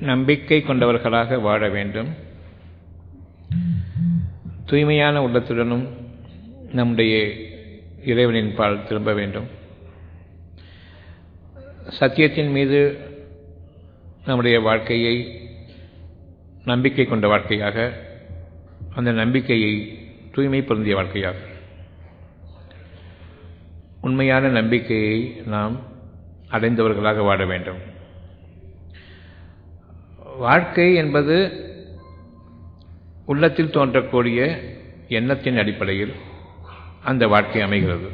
நம்பிக்கை கொண்டவர்களாக வாழ வேண்டும் தூய்மையான உள்ளத்துடனும் நம்முடைய இறைவனின் பால் திரும்ப வேண்டும் சத்தியத்தின் மீது நம்முடைய வாழ்க்கையை நம்பிக்கை கொண்ட வாழ்க்கையாக அந்த நம்பிக்கையை தூய்மை பொருந்திய வாழ்க்கையாக உண்மையான நம்பிக்கையை நாம் அடைந்தவர்களாக வாழ வேண்டும் வாழ்க்கை என்பது உள்ளத்தில் தோன்றக்கூடிய எண்ணத்தின் அடிப்படையில் அந்த வாழ்க்கை அமைகிறது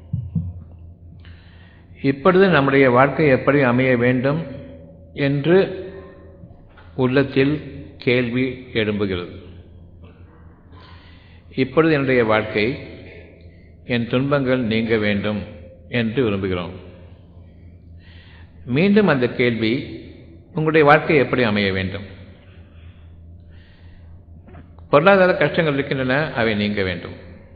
இப்பொழுது நம்முடைய வாழ்க்கை எப்படி அமைய வேண்டும் என்று உள்ளத்தில் கேள்வி எழும்புகிறது இப்பொழுது என்னுடைய வாழ்க்கை என் துன்பங்கள் நீங்க வேண்டும் என்று விரும்புகிறோம் மீண்டும் அந்த கேள்வி உங்களுடைய வாழ்க்கை எப்படி அமைய வேண்டும் பொருளாதார கஷ்டங்கள் இருக்கின்றன அவை நீங்க வேண்டும்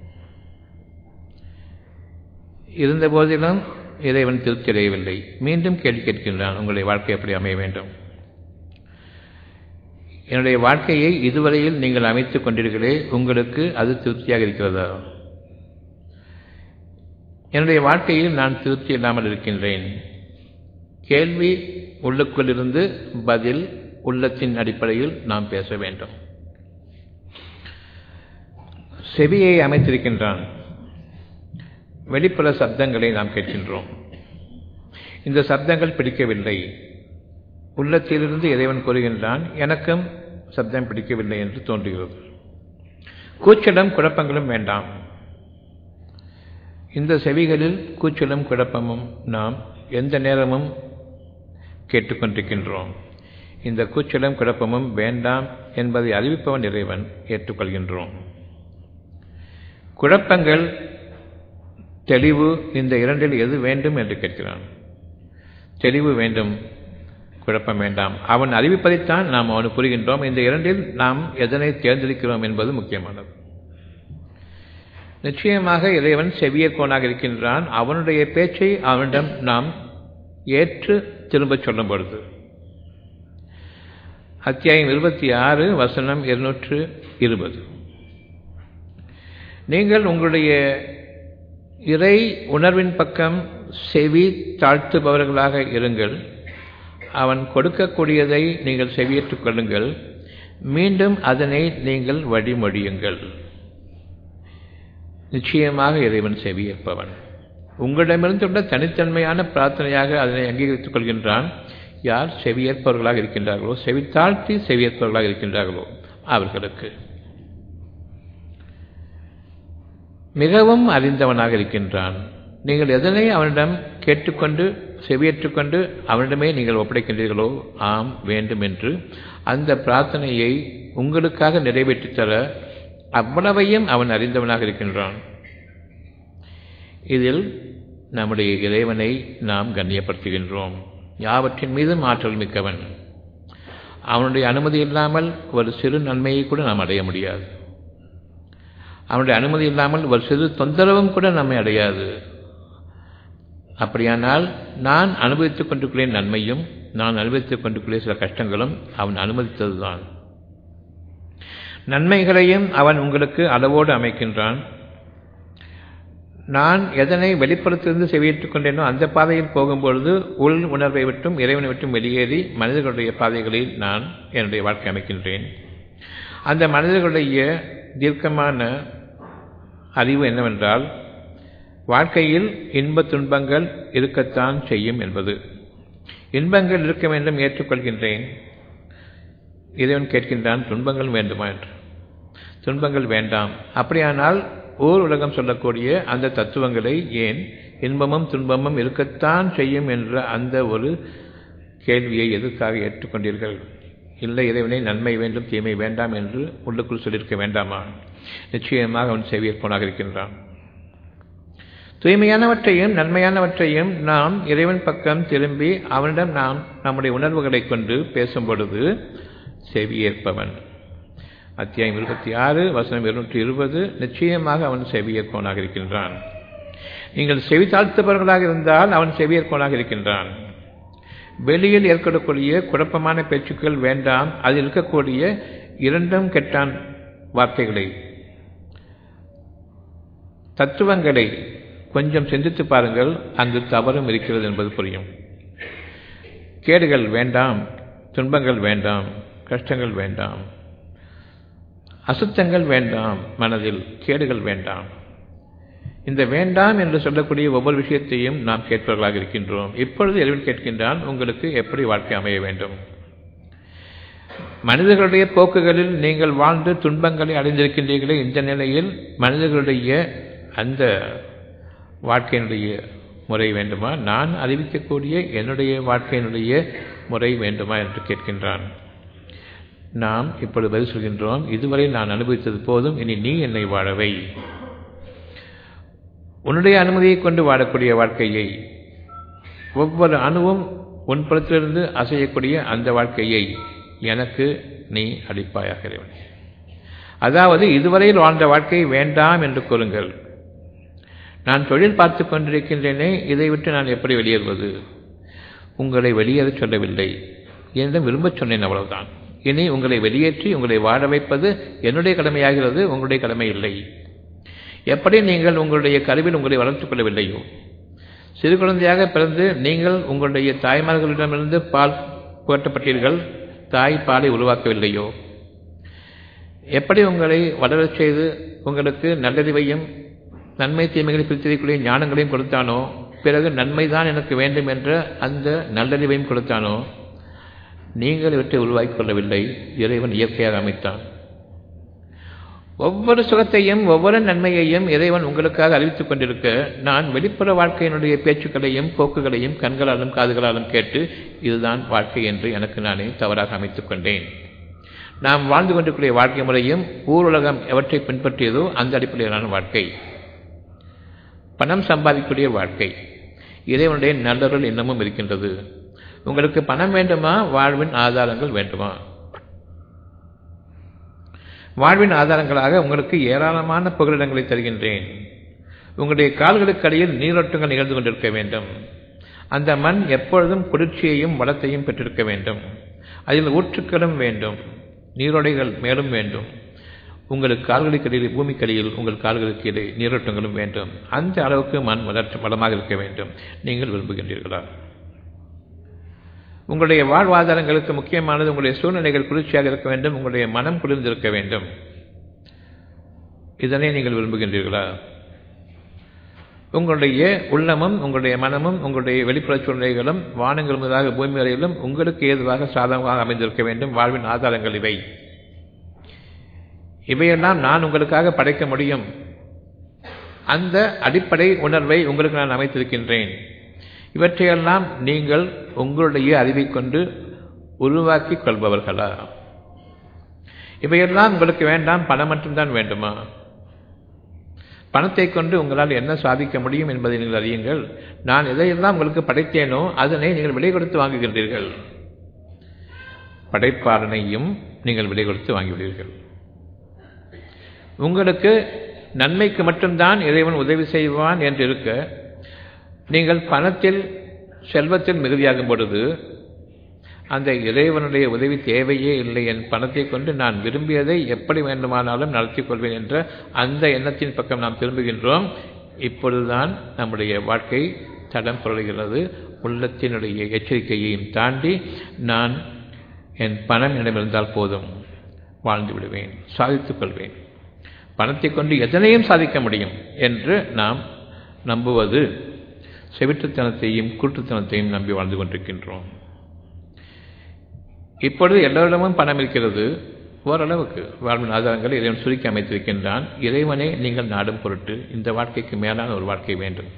இருந்த போதிலும் இறைவன் திருப்தி அடையவில்லை மீண்டும் கேள்வி கேட்கின்றான் உங்களுடைய வாழ்க்கை எப்படி அமைய வேண்டும் என்னுடைய வாழ்க்கையை இதுவரையில் நீங்கள் அமைத்துக் கொண்டீர்களே உங்களுக்கு அது திருப்தியாக இருக்கிறதா என்னுடைய வாழ்க்கையில் நான் திருப்தி இல்லாமல் இருக்கின்றேன் கேள்வி உள்ளுக்குள் இருந்து பதில் உள்ளத்தின் அடிப்படையில் நாம் பேச வேண்டும் செவியை அமைத்திருக்கின்றான் வெளிப்புற சப்தங்களை நாம் கேட்கின்றோம் இந்த சப்தங்கள் பிடிக்கவில்லை உள்ளத்திலிருந்து இறைவன் கூறுகின்றான் எனக்கும் சப்தம் பிடிக்கவில்லை என்று தோன்றுகிறது கூச்சலும் குழப்பங்களும் வேண்டாம் இந்த செவிகளில் கூச்சலும் குழப்பமும் நாம் எந்த நேரமும் கேட்டுக்கொண்டிருக்கின்றோம் இந்த கூச்சலும் குழப்பமும் வேண்டாம் என்பதை அறிவிப்பவன் இறைவன் ஏற்றுக்கொள்கின்றோம் குழப்பங்கள் தெளிவு இந்த இரண்டில் எது வேண்டும் என்று கேட்கிறான் தெளிவு வேண்டும் குழப்பம் வேண்டாம் அவன் அறிவிப்பதைத்தான் நாம் அவனுக்கு புரிகின்றோம் இந்த இரண்டில் நாம் எதனை தேர்ந்தெடுக்கிறோம் என்பது முக்கியமானது நிச்சயமாக இறைவன் செவியக்கோனாக இருக்கின்றான் அவனுடைய பேச்சை அவனிடம் நாம் ஏற்று திரும்பச் சொல்லும் பொழுது அத்தியாயம் இருபத்தி ஆறு வசனம் இருநூற்று இருபது நீங்கள் உங்களுடைய இறை உணர்வின் பக்கம் செவி தாழ்த்துபவர்களாக இருங்கள் அவன் கொடுக்கக்கூடியதை நீங்கள் செவியேற்றுக் கொள்ளுங்கள் மீண்டும் அதனை நீங்கள் வழிமொழியுங்கள் நிச்சயமாக இறைவன் செவியேற்பவன் உங்களிடமிருந்துள்ள தனித்தன்மையான பிரார்த்தனையாக அதனை அங்கீகரித்துக் கொள்கின்றான் யார் செவியேற்பவர்களாக இருக்கின்றார்களோ செவி தாழ்த்தி செவியேற்பவர்களாக இருக்கின்றார்களோ அவர்களுக்கு மிகவும் அறிந்தவனாக இருக்கின்றான் நீங்கள் எதனை அவனிடம் கேட்டுக்கொண்டு செவியேற்றுக்கொண்டு அவனிடமே நீங்கள் ஒப்படைக்கின்றீர்களோ ஆம் வேண்டும் என்று அந்த பிரார்த்தனையை உங்களுக்காக நிறைவேற்றித் தர அவ்வளவையும் அவன் அறிந்தவனாக இருக்கின்றான் இதில் நம்முடைய இறைவனை நாம் கண்ணியப்படுத்துகின்றோம் யாவற்றின் மீதும் ஆற்றல் மிக்கவன் அவனுடைய அனுமதி இல்லாமல் ஒரு சிறு நன்மையை கூட நாம் அடைய முடியாது அவனுடைய அனுமதி இல்லாமல் ஒரு சிறு தொந்தரவும் கூட நம்மை அடையாது அப்படியானால் நான் அனுபவித்துக் கொண்டிருக்கிறேன் நன்மையும் நான் அனுபவித்துக் கொண்டிருக்கிறேன் சில கஷ்டங்களும் அவன் அனுமதித்ததுதான் நன்மைகளையும் அவன் உங்களுக்கு அளவோடு அமைக்கின்றான் நான் எதனை வெளிப்புறத்திலிருந்து செவியேற்றுக் கொண்டேனோ அந்த பாதையில் போகும்பொழுது உள் உணர்வை விட்டும் இறைவனை விட்டும் வெளியேறி மனிதர்களுடைய பாதைகளில் நான் என்னுடைய வாழ்க்கை அமைக்கின்றேன் அந்த மனிதர்களுடைய தீர்க்கமான அறிவு என்னவென்றால் வாழ்க்கையில் இன்ப துன்பங்கள் இருக்கத்தான் செய்யும் என்பது இன்பங்கள் இருக்க வேண்டும் ஏற்றுக்கொள்கின்றேன் இறைவன் கேட்கின்றான் துன்பங்கள் வேண்டுமா என்று துன்பங்கள் வேண்டாம் அப்படியானால் ஓர் உலகம் சொல்லக்கூடிய அந்த தத்துவங்களை ஏன் இன்பமும் துன்பமும் இருக்கத்தான் செய்யும் என்ற அந்த ஒரு கேள்வியை எதற்காக ஏற்றுக்கொண்டீர்கள் இல்லை இறைவனை நன்மை வேண்டும் தீமை வேண்டாம் என்று உள்ளுக்குள் சொல்லியிருக்க வேண்டாமா நிச்சயமாக அவன் செவியற்போனாக இருக்கின்றான் தூய்மையானவற்றையும் நன்மையானவற்றையும் நாம் இறைவன் பக்கம் திரும்பி அவனிடம் நாம் நம்முடைய உணர்வுகளை கொண்டு பேசும் பொழுது செவியேற்பவன் அத்தியாயம் இருபத்தி ஆறு வசனம் இருநூற்றி இருபது நிச்சயமாக அவன் செவியேற்பவனாக இருக்கின்றான் நீங்கள் செவி தாழ்த்தவர்களாக இருந்தால் அவன் செவியேற்பவனாக இருக்கின்றான் வெளியில் ஏற்படக்கூடிய குழப்பமான பேச்சுக்கள் வேண்டாம் அதில் இருக்கக்கூடிய இரண்டும் கெட்டான் வார்த்தைகளை தத்துவங்களை கொஞ்சம் சிந்தித்து பாருங்கள் அங்கு தவறும் இருக்கிறது என்பது புரியும் கேடுகள் வேண்டாம் துன்பங்கள் வேண்டாம் கஷ்டங்கள் வேண்டாம் அசுத்தங்கள் வேண்டாம் மனதில் கேடுகள் வேண்டாம் இந்த வேண்டாம் என்று சொல்லக்கூடிய ஒவ்வொரு விஷயத்தையும் நாம் கேட்பவர்களாக இருக்கின்றோம் இப்பொழுது எளிவில் கேட்கின்றான் உங்களுக்கு எப்படி வாழ்க்கை அமைய வேண்டும் மனிதர்களுடைய போக்குகளில் நீங்கள் வாழ்ந்து துன்பங்களை அடைந்திருக்கின்றீர்களே இந்த நிலையில் மனிதர்களுடைய அந்த வாழ்க்கையினுடைய முறை வேண்டுமா நான் அறிவிக்கக்கூடிய என்னுடைய வாழ்க்கையினுடைய முறை வேண்டுமா என்று கேட்கின்றான் நாம் இப்பொழுது பதில் சொல்கின்றோம் இதுவரை நான் அனுபவித்தது போதும் இனி நீ என்னை வாழவை உன்னுடைய அனுமதியை கொண்டு வாழக்கூடிய வாழ்க்கையை ஒவ்வொரு அணுவும் உன் புறத்திலிருந்து அசையக்கூடிய அந்த வாழ்க்கையை எனக்கு நீ அளிப்பாயாக இறைவனே அதாவது இதுவரையில் வாழ்ந்த வாழ்க்கை வேண்டாம் என்று கூறுங்கள் நான் தொழில் பார்த்து கொண்டிருக்கின்றேனே இதை விட்டு நான் எப்படி வெளியேறுவது உங்களை வெளியேற சொல்லவில்லை என்னிடம் விரும்பச் சொன்னேன் அவ்வளவுதான் இனி உங்களை வெளியேற்றி உங்களை வாழ வைப்பது என்னுடைய கடமையாகிறது உங்களுடைய கடமை இல்லை எப்படி நீங்கள் உங்களுடைய கருவில் உங்களை வளர்த்துக் கொள்ளவில்லையோ சிறு குழந்தையாக பிறந்து நீங்கள் உங்களுடைய தாய்மார்களிடமிருந்து பால் புகட்டப்பட்டீர்கள் தாய் பாலை உருவாக்கவில்லையோ எப்படி உங்களை வளரச் செய்து உங்களுக்கு நல்லறிவையும் நன்மை தீமைகளை பிரித்தறிக்கூடிய ஞானங்களையும் கொடுத்தானோ பிறகு நன்மைதான் எனக்கு வேண்டும் என்ற அந்த நல்லறிவையும் கொடுத்தானோ நீங்கள் இவற்றை உருவாக்கிக் கொள்ளவில்லை இறைவன் இயற்கையாக அமைத்தான் ஒவ்வொரு சுகத்தையும் ஒவ்வொரு நன்மையையும் இறைவன் உங்களுக்காக அறிவித்துக் கொண்டிருக்க நான் வெளிப்புற வாழ்க்கையினுடைய பேச்சுக்களையும் போக்குகளையும் கண்களாலும் காதுகளாலும் கேட்டு இதுதான் வாழ்க்கை என்று எனக்கு நானே தவறாக அமைத்துக் கொண்டேன் நாம் வாழ்ந்து கொண்டிருக்கிற வாழ்க்கை முறையும் ஊருலகம் எவற்றை பின்பற்றியதோ அந்த அடிப்படையிலான வாழ்க்கை பணம் சம்பாதிக்கக்கூடிய வாழ்க்கை இறைவனுடைய நல்லொருள் இன்னமும் இருக்கின்றது உங்களுக்கு பணம் வேண்டுமா வாழ்வின் ஆதாரங்கள் வேண்டுமா வாழ்வின் ஆதாரங்களாக உங்களுக்கு ஏராளமான புகலிடங்களை தருகின்றேன் உங்களுடைய கால்களுக்கு அடியில் நீரோட்டங்கள் நிகழ்ந்து கொண்டிருக்க வேண்டும் அந்த மண் எப்பொழுதும் குளிர்ச்சியையும் வளத்தையும் பெற்றிருக்க வேண்டும் அதில் ஊற்றுக்களும் வேண்டும் நீரோடைகள் மேலும் வேண்டும் உங்களுக்கு கால்களுக்கு இடையில் பூமிக்கடியில் உங்கள் கால்களுக்கு இடையே நீரோட்டங்களும் வேண்டும் அந்த அளவுக்கு மண் வளர்ச்சி வளமாக இருக்க வேண்டும் நீங்கள் விரும்புகின்றீர்களா உங்களுடைய வாழ்வாதாரங்களுக்கு முக்கியமானது உங்களுடைய சூழ்நிலைகள் குளிர்ச்சியாக இருக்க வேண்டும் உங்களுடைய மனம் குளிர்ந்திருக்க வேண்டும் இதனை நீங்கள் விரும்புகின்றீர்களா உங்களுடைய உள்ளமும் உங்களுடைய மனமும் உங்களுடைய வெளிப்புற சூழ்நிலைகளும் வானங்கள் முதலாக பூமி வரையிலும் உங்களுக்கு ஏதுவாக சாதகமாக அமைந்திருக்க வேண்டும் வாழ்வின் ஆதாரங்கள் இவை இவையெல்லாம் நான் உங்களுக்காக படைக்க முடியும் அந்த அடிப்படை உணர்வை உங்களுக்கு நான் அமைத்திருக்கின்றேன் இவற்றையெல்லாம் நீங்கள் உங்களுடைய அறிவை கொண்டு உருவாக்கிக் கொள்பவர்களா இவையெல்லாம் உங்களுக்கு வேண்டாம் பணம் மட்டும்தான் வேண்டுமா பணத்தை கொண்டு உங்களால் என்ன சாதிக்க முடியும் என்பதை நீங்கள் அறியுங்கள் நான் எதையெல்லாம் உங்களுக்கு படைத்தேனோ அதனை நீங்கள் விலை கொடுத்து வாங்குகின்றீர்கள் படைப்பாளனையும் நீங்கள் விலை கொடுத்து வாங்கிவிடுவீர்கள் உங்களுக்கு நன்மைக்கு மட்டும்தான் இறைவன் உதவி செய்வான் என்று இருக்க நீங்கள் பணத்தில் செல்வத்தில் மிகுதியாகும் பொழுது அந்த இறைவனுடைய உதவி தேவையே இல்லை என் பணத்தை கொண்டு நான் விரும்பியதை எப்படி வேண்டுமானாலும் நடத்திக் கொள்வேன் என்ற அந்த எண்ணத்தின் பக்கம் நாம் திரும்புகின்றோம் இப்பொழுதுதான் நம்முடைய வாழ்க்கை தடம் புரளுகிறது உள்ளத்தினுடைய எச்சரிக்கையையும் தாண்டி நான் என் பணம் என்னிடமிருந்தால் போதும் வாழ்ந்து விடுவேன் சாதித்துக் கொள்வேன் பணத்தை கொண்டு எதனையும் சாதிக்க முடியும் என்று நாம் நம்புவது செவிட்டுத்தனத்தையும் கூட்டுத்தனத்தையும் நம்பி வாழ்ந்து கொண்டிருக்கின்றோம் இப்பொழுது எல்லோரிடமும் பணம் இருக்கிறது ஓரளவுக்கு வாழ்வின் ஆதாரங்களை இறைவன் சுருக்கி அமைத்திருக்கின்றான் இறைவனே நீங்கள் நாடும் பொருட்டு இந்த வாழ்க்கைக்கு மேலான ஒரு வாழ்க்கை வேண்டும்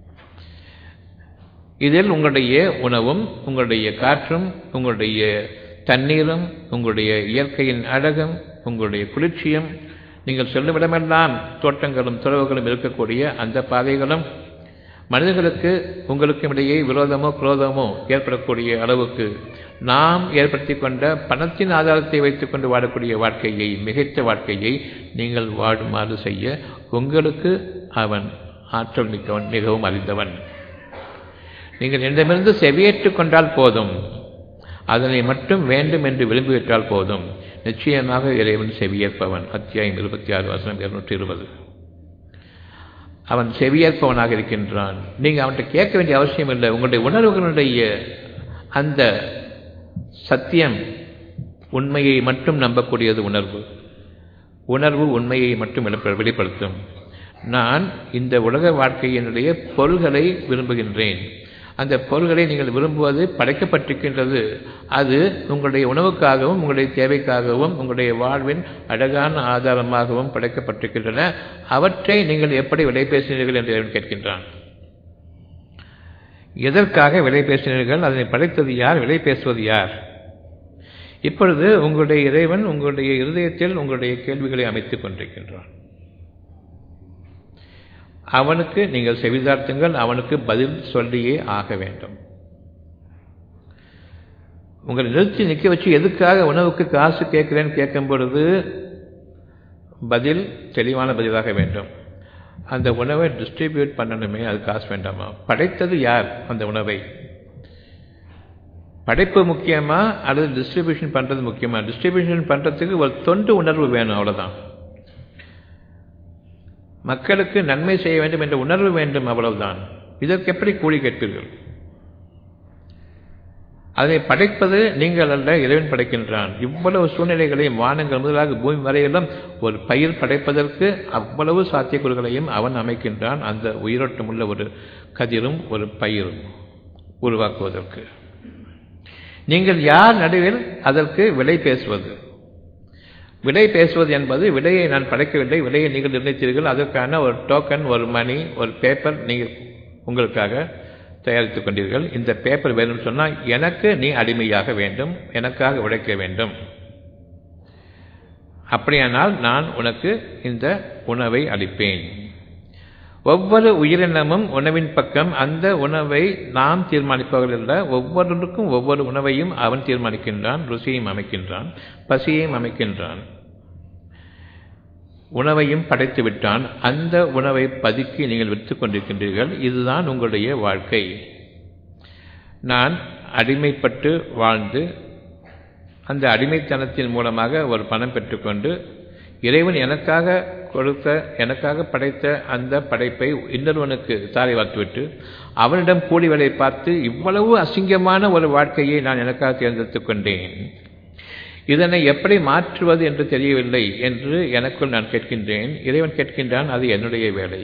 இதில் உங்களுடைய உணவும் உங்களுடைய காற்றும் உங்களுடைய தண்ணீரும் உங்களுடைய இயற்கையின் அழகும் உங்களுடைய குளிர்ச்சியும் நீங்கள் செல்லும் இடமெல்லாம் தோட்டங்களும் துறவுகளும் இருக்கக்கூடிய அந்த பாதைகளும் மனிதர்களுக்கு உங்களுக்கும் இடையே விரோதமோ குரோதமோ ஏற்படக்கூடிய அளவுக்கு நாம் ஏற்படுத்தி கொண்ட பணத்தின் ஆதாரத்தை வைத்துக்கொண்டு வாழக்கூடிய வாழ்க்கையை மிகைத்த வாழ்க்கையை நீங்கள் வாழுமாறு செய்ய உங்களுக்கு அவன் ஆற்றல் மிக்கவன் மிகவும் அறிந்தவன் நீங்கள் என்னிடமிருந்து செவியேற்றுக் கொண்டால் போதும் அதனை மட்டும் வேண்டும் என்று விரும்பிவிட்டால் போதும் நிச்சயமாக இறைவன் செவியேற்பவன் அத்தியாயம் இருபத்தி ஆறு வசனம் இருநூற்றி இருபது அவன் செவியேற்பவனாக இருக்கின்றான் நீங்கள் அவன்கிட்ட கேட்க வேண்டிய அவசியம் இல்லை உங்களுடைய உணர்வுகளுடைய அந்த சத்தியம் உண்மையை மட்டும் நம்பக்கூடியது உணர்வு உணர்வு உண்மையை மட்டும் வெளிப்படுத்தும் நான் இந்த உலக வாழ்க்கையினுடைய பொருள்களை விரும்புகின்றேன் அந்த பொருள்களை நீங்கள் விரும்புவது படைக்கப்பட்டிருக்கின்றது அது உங்களுடைய உணவுக்காகவும் உங்களுடைய தேவைக்காகவும் உங்களுடைய வாழ்வின் அழகான ஆதாரமாகவும் படைக்கப்பட்டிருக்கின்றன அவற்றை நீங்கள் எப்படி விலை பேசினீர்கள் என்று கேட்கின்றான் எதற்காக விலை பேசினீர்கள் அதனை படைத்தது யார் விலை பேசுவது யார் இப்பொழுது உங்களுடைய இறைவன் உங்களுடைய இருதயத்தில் உங்களுடைய கேள்விகளை அமைத்துக் கொண்டிருக்கின்றான் அவனுக்கு நீங்கள் செவிதார்த்துங்கள் அவனுக்கு பதில் சொல்லியே ஆக வேண்டும் உங்களை நிறுத்தி நிற்க வச்சு எதுக்காக உணவுக்கு காசு கேட்கிறேன்னு கேட்கும் பொழுது பதில் தெளிவான பதிலாக வேண்டும் அந்த உணவை டிஸ்ட்ரிபியூட் பண்ணணுமே அது காசு வேண்டாமா படைத்தது யார் அந்த உணவை படைப்பு முக்கியமா அல்லது டிஸ்ட்ரிபியூஷன் பண்ணுறது முக்கியமா டிஸ்ட்ரிபியூஷன் பண்ணுறதுக்கு ஒரு தொண்டு உணர்வு வேணும் அவ்வளோதான் மக்களுக்கு நன்மை செய்ய வேண்டும் என்ற உணர்வு வேண்டும் அவ்வளவுதான் இதற்கு எப்படி கூலி கேட்பீர்கள் அதை படைப்பது நீங்கள் அல்ல இறைவன் படைக்கின்றான் இவ்வளவு சூழ்நிலைகளையும் வானங்கள் முதலாக பூமி வரையிலும் ஒரு பயிர் படைப்பதற்கு அவ்வளவு சாத்தியக்கூறுகளையும் அவன் அமைக்கின்றான் அந்த உயிரோட்டமுள்ள ஒரு கதிரும் ஒரு பயிரும் உருவாக்குவதற்கு நீங்கள் யார் நடுவில் அதற்கு விலை பேசுவது விலை பேசுவது என்பது விலையை நான் படைக்கவில்லை விலையை நீங்கள் நிர்ணயித்தீர்கள் அதற்கான ஒரு டோக்கன் ஒரு மணி ஒரு பேப்பர் நீங்கள் உங்களுக்காக தயாரித்துக் கொண்டீர்கள் இந்த பேப்பர் வேணும்னு சொன்னால் எனக்கு நீ அடிமையாக வேண்டும் எனக்காக உழைக்க வேண்டும் அப்படியானால் நான் உனக்கு இந்த உணவை அளிப்பேன் ஒவ்வொரு உயிரினமும் உணவின் பக்கம் அந்த உணவை நாம் தீர்மானிப்பவர்கள் அல்ல ஒவ்வொருவருக்கும் ஒவ்வொரு உணவையும் அவன் தீர்மானிக்கின்றான் ருசியையும் அமைக்கின்றான் பசியையும் அமைக்கின்றான் உணவையும் படைத்து விட்டான் அந்த உணவை பதுக்கி நீங்கள் விற்று கொண்டிருக்கின்றீர்கள் இதுதான் உங்களுடைய வாழ்க்கை நான் அடிமைப்பட்டு வாழ்ந்து அந்த அடிமைத்தனத்தின் மூலமாக ஒரு பணம் பெற்றுக்கொண்டு இறைவன் எனக்காக கொடுத்த எனக்காக படைத்த அந்த படைப்பை இன்னொருவனுக்கு தாரை வார்த்துவிட்டு அவனிடம் கூலி வேலை பார்த்து இவ்வளவு அசிங்கமான ஒரு வாழ்க்கையை நான் எனக்காக தேர்ந்தெடுத்துக் கொண்டேன் இதனை எப்படி மாற்றுவது என்று தெரியவில்லை என்று எனக்குள் நான் கேட்கின்றேன் இறைவன் கேட்கின்றான் அது என்னுடைய வேலை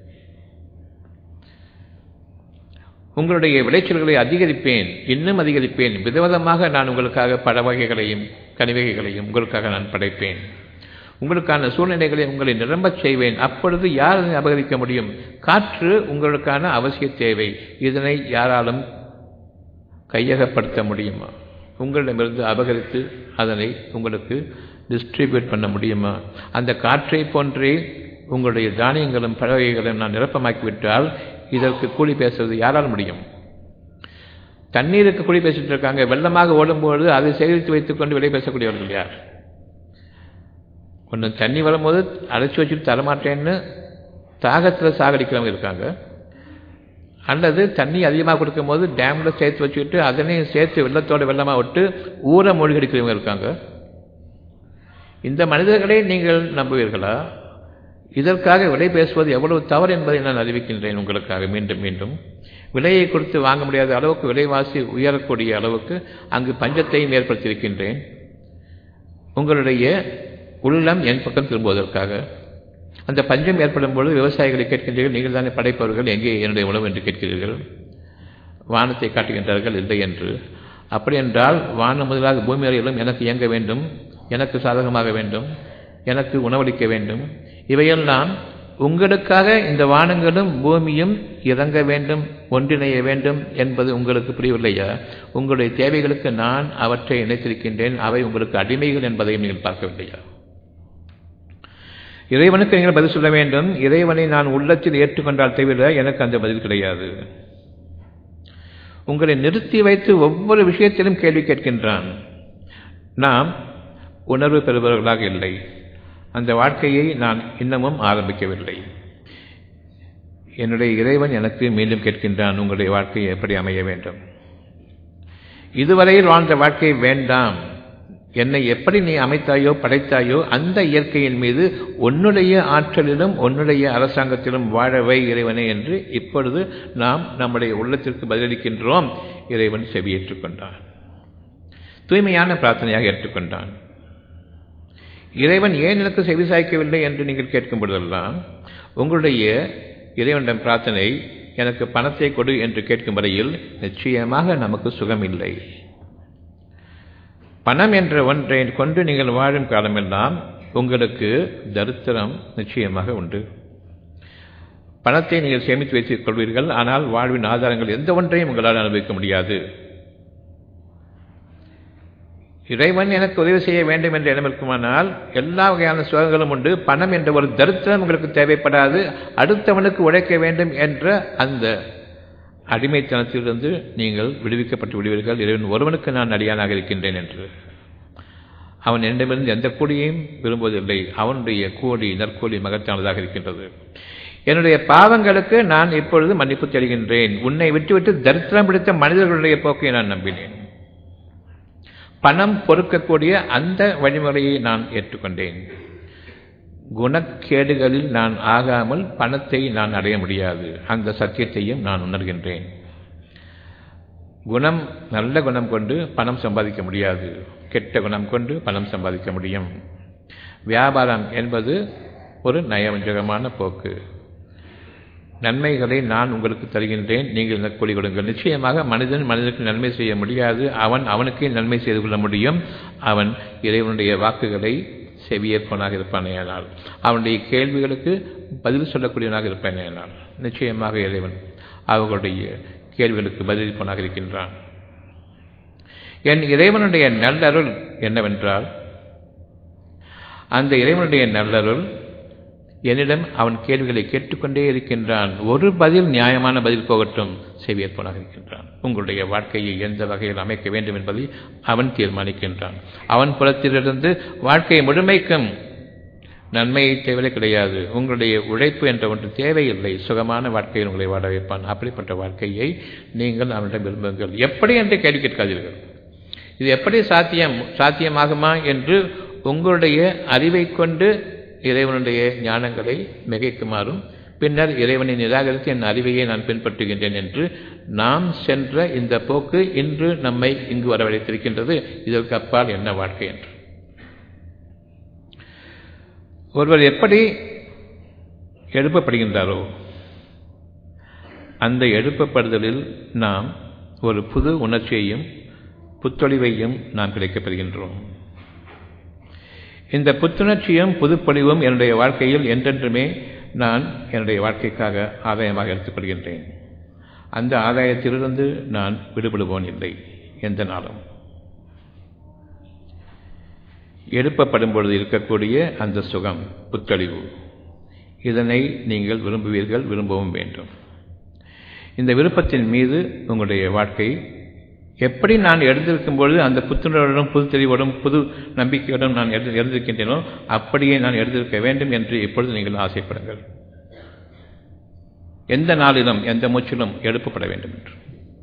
உங்களுடைய விளைச்சல்களை அதிகரிப்பேன் இன்னும் அதிகரிப்பேன் விதவிதமாக நான் உங்களுக்காக பழ வகைகளையும் கனிவகைகளையும் உங்களுக்காக நான் படைப்பேன் உங்களுக்கான சூழ்நிலைகளை உங்களை நிரம்பச் செய்வேன் அப்பொழுது யார் அதனை அபகரிக்க முடியும் காற்று உங்களுக்கான அவசிய தேவை இதனை யாராலும் கையகப்படுத்த முடியுமா உங்களிடமிருந்து அபகரித்து அதனை உங்களுக்கு டிஸ்ட்ரிபியூட் பண்ண முடியுமா அந்த காற்றை போன்றே உங்களுடைய தானியங்களும் பழகைகளும் நான் நிரப்பமாக்கிவிட்டால் இதற்கு கூலி பேசுவது யாரால் முடியும் தண்ணீருக்கு கூலி பேசிட்டு இருக்காங்க வெள்ளமாக ஓடும்போது அதை சேகரித்து வைத்துக்கொண்டு விலை பேசக்கூடியவர்கள் யார் ஒன்று தண்ணி வரும்போது அடைச்சி வச்சுட்டு தரமாட்டேன்னு தாகத்தில் சாகடிக்கிறவங்க இருக்காங்க அல்லது தண்ணி அதிகமாக கொடுக்கும்போது டேமில் சேர்த்து வச்சுக்கிட்டு அதனையும் சேர்த்து வெள்ளத்தோட வெள்ளமாக விட்டு ஊரை மூழ்கடிக்கிறவங்க இருக்காங்க இந்த மனிதர்களை நீங்கள் நம்புவீர்களா இதற்காக விலை பேசுவது எவ்வளவு தவறு என்பதை நான் அறிவிக்கின்றேன் உங்களுக்காக மீண்டும் மீண்டும் விலையை கொடுத்து வாங்க முடியாத அளவுக்கு விலைவாசி உயரக்கூடிய அளவுக்கு அங்கு பஞ்சத்தையும் ஏற்படுத்தியிருக்கின்றேன் உங்களுடைய உள்ளம் என் பக்கம் திரும்புவதற்காக அந்த பஞ்சம் ஏற்படும் பொழுது விவசாயிகளை கேட்கின்றீர்கள் நீங்கள் தானே படைப்பவர்கள் எங்கே என்னுடைய உணவு என்று கேட்கிறீர்கள் வானத்தை காட்டுகின்றார்கள் இல்லை என்று அப்படி என்றால் வானம் முதலாக பூமி வரையிலும் எனக்கு இயங்க வேண்டும் எனக்கு சாதகமாக வேண்டும் எனக்கு உணவளிக்க வேண்டும் இவையெல்லாம் உங்களுக்காக இந்த வானங்களும் பூமியும் இறங்க வேண்டும் ஒன்றிணைய வேண்டும் என்பது உங்களுக்கு புரியவில்லையா உங்களுடைய தேவைகளுக்கு நான் அவற்றை இணைத்திருக்கின்றேன் அவை உங்களுக்கு அடிமைகள் என்பதையும் நீங்கள் பார்க்கவில்லையா இறைவனுக்கு நீங்கள் பதில் சொல்ல வேண்டும் இறைவனை நான் உள்ளத்தில் ஏற்றுக்கொண்டால் தவிர எனக்கு அந்த பதில் கிடையாது உங்களை நிறுத்தி வைத்து ஒவ்வொரு விஷயத்திலும் கேள்வி கேட்கின்றான் நாம் உணர்வு பெறுபவர்களாக இல்லை அந்த வாழ்க்கையை நான் இன்னமும் ஆரம்பிக்கவில்லை என்னுடைய இறைவன் எனக்கு மீண்டும் கேட்கின்றான் உங்களுடைய வாழ்க்கை எப்படி அமைய வேண்டும் இதுவரையில் வாழ்ந்த வாழ்க்கை வேண்டாம் என்னை எப்படி நீ அமைத்தாயோ படைத்தாயோ அந்த இயற்கையின் மீது உன்னுடைய ஆற்றலிலும் உன்னுடைய அரசாங்கத்திலும் வாழவை இறைவனே என்று இப்பொழுது நாம் நம்முடைய உள்ளத்திற்கு பதிலளிக்கின்றோம் இறைவன் செவியேற்றுக் கொண்டான் தூய்மையான பிரார்த்தனையாக ஏற்றுக்கொண்டான் இறைவன் ஏன் எனக்கு செவி சாய்க்கவில்லை என்று நீங்கள் கேட்கும் பொழுதெல்லாம் உங்களுடைய இறைவனிடம் பிரார்த்தனை எனக்கு பணத்தை கொடு என்று கேட்கும் வரையில் நிச்சயமாக நமக்கு சுகம் இல்லை பணம் என்ற ஒன்றை கொண்டு நீங்கள் வாழும் காலமெல்லாம் உங்களுக்கு தரித்திரம் நிச்சயமாக உண்டு பணத்தை நீங்கள் சேமித்து வைத்துக் கொள்வீர்கள் ஆனால் வாழ்வின் ஆதாரங்கள் எந்த ஒன்றையும் உங்களால் அனுபவிக்க முடியாது இறைவன் எனக்கு உதவி செய்ய வேண்டும் என்ற எண்ணம் இருக்குமானால் எல்லா வகையான சுகங்களும் உண்டு பணம் என்ற ஒரு தரித்திரம் உங்களுக்கு தேவைப்படாது அடுத்தவனுக்கு உழைக்க வேண்டும் என்ற அந்த அடிமைத்தனத்திலிருந்து நீங்கள் விடுவிக்கப்பட்டு விடுவீர்கள் இறைவன் ஒருவனுக்கு நான் அடியானாக இருக்கின்றேன் என்று அவன் என்னிடமிருந்து எந்த கூலியையும் விரும்புவதில்லை அவனுடைய கூலி நற்கூலி மகத்தானதாக இருக்கின்றது என்னுடைய பாவங்களுக்கு நான் இப்பொழுது மன்னிப்பு தருகின்றேன் உன்னை விட்டுவிட்டு தரித்திரம் பிடித்த மனிதர்களுடைய போக்கை நான் நம்பினேன் பணம் பொறுக்கக்கூடிய அந்த வழிமுறையை நான் ஏற்றுக்கொண்டேன் குணக்கேடுகளில் நான் ஆகாமல் பணத்தை நான் அடைய முடியாது அந்த சத்தியத்தையும் நான் உணர்கின்றேன் குணம் நல்ல குணம் கொண்டு பணம் சம்பாதிக்க முடியாது கெட்ட குணம் கொண்டு பணம் சம்பாதிக்க முடியும் வியாபாரம் என்பது ஒரு நயவஞ்சகமான போக்கு நன்மைகளை நான் உங்களுக்கு தருகின்றேன் நீங்கள் எனக்கு கூலி கொடுங்கள் நிச்சயமாக மனிதன் மனிதனுக்கு நன்மை செய்ய முடியாது அவன் அவனுக்கே நன்மை செய்து கொள்ள முடியும் அவன் இறைவனுடைய வாக்குகளை செவியேற்பவனாக இருப்பானேயானால் அவனுடைய கேள்விகளுக்கு பதில் சொல்லக்கூடியவனாக இருப்பானேயானால் நிச்சயமாக இறைவன் அவர்களுடைய கேள்விகளுக்கு பதிலளிப்பவனாக இருக்கின்றான் என் இறைவனுடைய நல்லருள் என்னவென்றால் அந்த இறைவனுடைய நல்லருள் என்னிடம் அவன் கேள்விகளை கேட்டுக்கொண்டே இருக்கின்றான் ஒரு பதில் நியாயமான பதில் போகட்டும் செவியேற்பனாக இருக்கின்றான் உங்களுடைய வாழ்க்கையை எந்த வகையில் அமைக்க வேண்டும் என்பதை அவன் தீர்மானிக்கின்றான் அவன் புறத்திலிருந்து வாழ்க்கை முழுமைக்கும் நன்மையை தேவையே கிடையாது உங்களுடைய உழைப்பு என்ற ஒன்று தேவையில்லை சுகமான வாழ்க்கையில் உங்களை வாழ வைப்பான் அப்படிப்பட்ட வாழ்க்கையை நீங்கள் அவனிடம் விரும்புங்கள் எப்படி என்று கேள்வி கேட்காதீர்கள் இது எப்படி சாத்தியம் சாத்தியமாகுமா என்று உங்களுடைய அறிவை கொண்டு இறைவனுடைய ஞானங்களை மிகைக்குமாறும் பின்னர் இறைவனை நிராகரித்து என் அறிவையை நான் பின்பற்றுகின்றேன் என்று நாம் சென்ற இந்த போக்கு இன்று நம்மை இங்கு வரவழைத்திருக்கின்றது இதற்கு அப்பால் என்ன வாழ்க்கை என்று ஒருவர் எப்படி எழுப்பப்படுகின்றாரோ அந்த எழுப்பப்படுதலில் நாம் ஒரு புது உணர்ச்சியையும் புத்தொழிவையும் நாம் கிடைக்கப்பெறுகின்றோம் இந்த புத்துணர்ச்சியும் புதுப்பொழிவும் என்னுடைய வாழ்க்கையில் என்றென்றுமே நான் என்னுடைய வாழ்க்கைக்காக ஆதாயமாக எடுத்துக்கொள்கின்றேன் அந்த ஆதாயத்திலிருந்து நான் விடுபடுவோன் இல்லை எந்த நாளும் எழுப்பப்படும் பொழுது இருக்கக்கூடிய அந்த சுகம் புத்தழிவு இதனை நீங்கள் விரும்புவீர்கள் விரும்பவும் வேண்டும் இந்த விருப்பத்தின் மீது உங்களுடைய வாழ்க்கை எப்படி நான் எழுந்திருக்கும் பொழுது அந்த புத்துணர்வுடன் புது தெளிவோடும் புது நம்பிக்கையுடன் நான் எழுதி எழுந்திருக்கின்றேனோ அப்படியே நான் எழுந்திருக்க வேண்டும் என்று இப்பொழுது நீங்கள் ஆசைப்படுங்கள் எந்த நாளிலும் எந்த மூச்சிலும் எழுப்பப்பட வேண்டும் என்று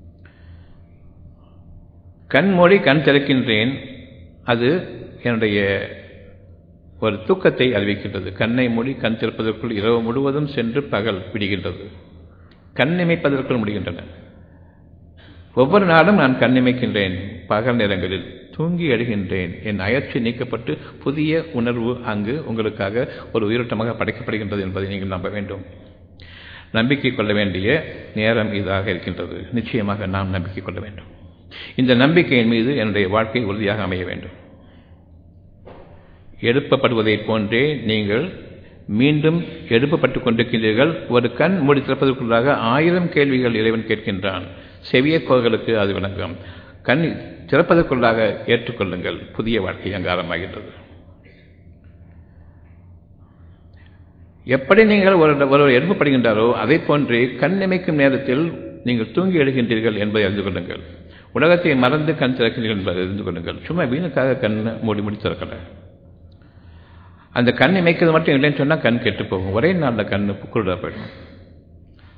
கண் மூடி கண் திறக்கின்றேன் அது என்னுடைய ஒரு தூக்கத்தை அறிவிக்கின்றது கண்ணை மூடி கண் திறப்பதற்குள் இரவு முழுவதும் சென்று பகல் விடுகின்றது கண் இமைப்பதற்குள் முடிகின்றன ஒவ்வொரு நாளும் நான் கண்ணிமைக்கின்றேன் பகல் நேரங்களில் தூங்கி எழுகின்றேன் என் அயற்சி நீக்கப்பட்டு புதிய உணர்வு அங்கு உங்களுக்காக ஒரு உயிரோட்டமாக படைக்கப்படுகின்றது என்பதை நீங்கள் நம்ப வேண்டும் நம்பிக்கை கொள்ள வேண்டிய நேரம் இதாக இருக்கின்றது நிச்சயமாக நாம் நம்பிக்கை கொள்ள வேண்டும் இந்த நம்பிக்கையின் மீது என்னுடைய வாழ்க்கை உறுதியாக அமைய வேண்டும் எழுப்பப்படுவதைப் போன்றே நீங்கள் மீண்டும் எழுப்பப்பட்டுக் கொண்டிருக்கின்றீர்கள் ஒரு கண் மூடி திறப்பதற்குள்ளாக ஆயிரம் கேள்விகள் இறைவன் கேட்கின்றான் செவிய கோள்களுக்கு அது விளங்கும் கண் திறப்பதற்குள்ளாக ஏற்றுக்கொள்ளுங்கள் புதிய வாழ்க்கை அங்கு ஆரம்பமாகின்றது எப்படி நீங்கள் ஒரு ஒருவர் எழுப்பப்படுகின்றாரோ அதை போன்று கண் இமைக்கும் நேரத்தில் நீங்கள் தூங்கி எழுகின்றீர்கள் என்பதை அறிந்து கொள்ளுங்கள் உலகத்தை மறந்து கண் திறக்கிறீர்கள் என்பதை அறிந்து கொள்ளுங்கள் சும்மா வீணுக்காக கண் மூடி மூடி திறக்கலை அந்த கண் இமைக்கிறது மட்டும் இல்லைன்னு சொன்னால் கண் கெட்டு போகும் ஒரே நாளில் கண் குருடா போயிடும்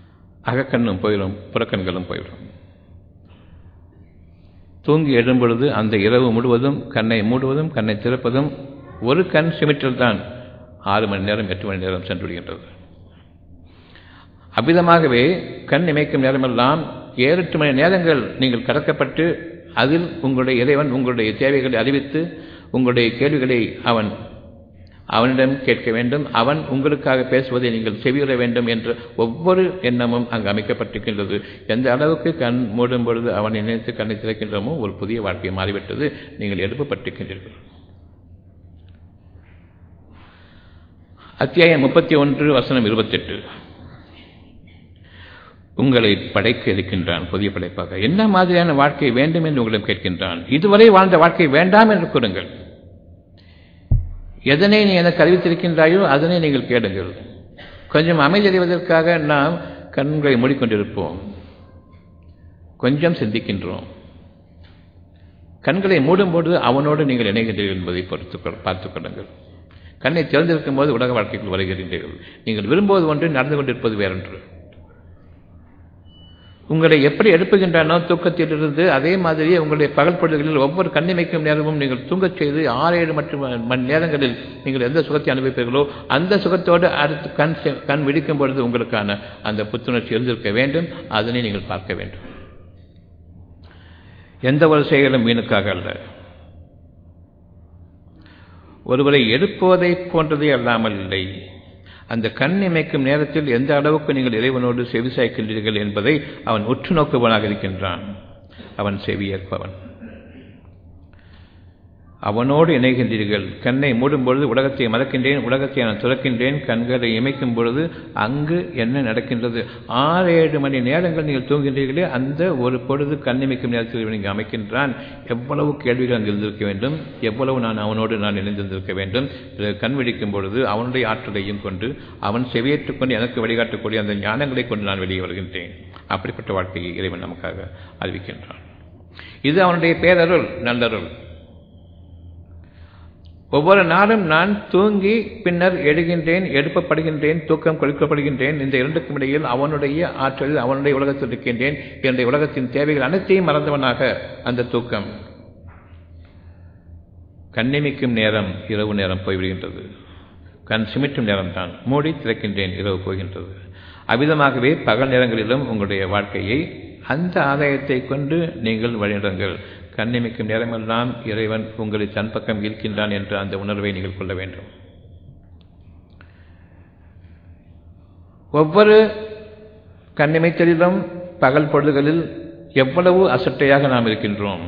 அகக்கண்ணும் போயிடும் புறக்கண்களும் போயிடும் தூங்கி எழும்பொழுது அந்த இரவு முழுவதும் கண்ணை மூடுவதும் கண்ணை திறப்பதும் ஒரு கண் சிமிற்றல் தான் ஆறு மணி நேரம் எட்டு மணி நேரம் சென்று விடுகின்றது அவ்விதமாகவே கண் இமைக்கும் நேரமெல்லாம் ஏழு எட்டு மணி நேரங்கள் நீங்கள் கடக்கப்பட்டு அதில் உங்களுடைய இறைவன் உங்களுடைய தேவைகளை அறிவித்து உங்களுடைய கேள்விகளை அவன் அவனிடம் கேட்க வேண்டும் அவன் உங்களுக்காக பேசுவதை நீங்கள் செவியுற வேண்டும் என்ற ஒவ்வொரு எண்ணமும் அங்கு அமைக்கப்பட்டிருக்கின்றது எந்த அளவுக்கு கண் மூடும் பொழுது அவனை நினைத்து கண்ணை திறக்கின்றமோ ஒரு புதிய வாழ்க்கை மாறிவிட்டது நீங்கள் எழுப்பப்பட்டிருக்கின்றீர்கள் அத்தியாயம் முப்பத்தி ஒன்று வசனம் இருபத்தெட்டு உங்களை படைக்க இருக்கின்றான் புதிய படைப்பாக என்ன மாதிரியான வாழ்க்கை வேண்டும் என்று உங்களிடம் கேட்கின்றான் இதுவரை வாழ்ந்த வாழ்க்கை வேண்டாம் என்று கூறுங்கள் எதனை நீ எனக்கு அறிவித்திருக்கின்றாயோ அதனை நீங்கள் கேளுங்கள் கொஞ்சம் அமைதியடைவதற்காக நாம் கண்களை மூடிக்கொண்டிருப்போம் கொஞ்சம் சிந்திக்கின்றோம் கண்களை மூடும்போது அவனோடு நீங்கள் இணைகின்றீர்கள் என்பதை பொறுத்து பார்த்துக் கொள்ளுங்கள் கண்ணை திறந்திருக்கும் போது உலக வாழ்க்கைக்குள் வருகின்றீர்கள் நீங்கள் விரும்புவது ஒன்று நடந்து கொண்டிருப்பது வேறொன்று உங்களை எப்படி எழுப்புகின்றனோ தூக்கத்திலிருந்து அதே மாதிரியே உங்களுடைய பகல் பொழுதுகளில் ஒவ்வொரு கண்ணிமைக்கும் நேரமும் நீங்கள் தூங்கச் செய்து ஆறு ஏழு மற்றும் மணி நேரங்களில் நீங்கள் எந்த சுகத்தை அனுபவிப்பீர்களோ அந்த சுகத்தோடு அடுத்து கண் கண் விழிக்கும் பொழுது உங்களுக்கான அந்த புத்துணர்ச்சி இருந்திருக்க வேண்டும் அதனை நீங்கள் பார்க்க வேண்டும் எந்த ஒரு செயலும் வீணுக்காக அல்ல ஒருவரை எழுப்புவதை போன்றதே அல்லாமல் இல்லை அந்த கண் இமைக்கும் நேரத்தில் எந்த அளவுக்கு நீங்கள் இறைவனோடு செவிசாய்க்கின்றீர்கள் என்பதை அவன் உற்று நோக்குவனாக இருக்கின்றான் அவன் செவியேற்பவன் அவனோடு இணைகின்றீர்கள் கண்ணை மூடும் பொழுது உலகத்தை மறக்கின்றேன் உலகத்தை நான் துறக்கின்றேன் கண்களை இமைக்கும் பொழுது அங்கு என்ன நடக்கின்றது ஆறு ஏழு மணி நேரங்கள் நீங்கள் தூங்குகின்றீர்களே அந்த ஒரு பொழுது கண்ணிமைக்கும் நேரத்தில் நீங்கள் அமைக்கின்றான் எவ்வளவு கேள்விகள் அங்கு இருந்திருக்க வேண்டும் எவ்வளவு நான் அவனோடு நான் இணைந்திருந்திருக்க வேண்டும் கண் விழிக்கும் பொழுது அவனுடைய ஆற்றலையும் கொண்டு அவன் செவியேற்றுக் கொண்டு எனக்கு வழிகாட்டக்கூடிய அந்த ஞானங்களை கொண்டு நான் வெளியே வருகின்றேன் அப்படிப்பட்ட வாழ்க்கையை இறைவன் நமக்காக அறிவிக்கின்றான் இது அவனுடைய பேரருள் நல்லருள் ஒவ்வொரு நாளும் நான் தூங்கி பின்னர் எழுகின்றேன் எழுப்பப்படுகின்றேன் தூக்கம் கொடுக்கப்படுகின்றேன் இந்த இரண்டுக்கும் இடையில் அவனுடைய ஆற்றலில் அவனுடைய உலகத்தில் இருக்கின்றேன் என்னுடைய உலகத்தின் தேவைகள் அனைத்தையும் மறந்தவனாக அந்த தூக்கம் கண்ணிமிக்கும் நேரம் இரவு நேரம் போய்விடுகின்றது கண் சிமிட்டும் நேரம்தான் மூடி திறக்கின்றேன் இரவு போகின்றது அவ்விதமாகவே பகல் நேரங்களிலும் உங்களுடைய வாழ்க்கையை அந்த ஆதாயத்தை கொண்டு நீங்கள் வழிநடங்கள் கண்ணிமைக்கும் நேரமெல்லாம் இறைவன் உங்களை தன் பக்கம் இருக்கின்றான் என்ற அந்த உணர்வை நீங்கள் கொள்ள வேண்டும் ஒவ்வொரு கண்ணிமைத்தலிலும் பகல் பொழுதுகளில் எவ்வளவு அசட்டையாக நாம் இருக்கின்றோம்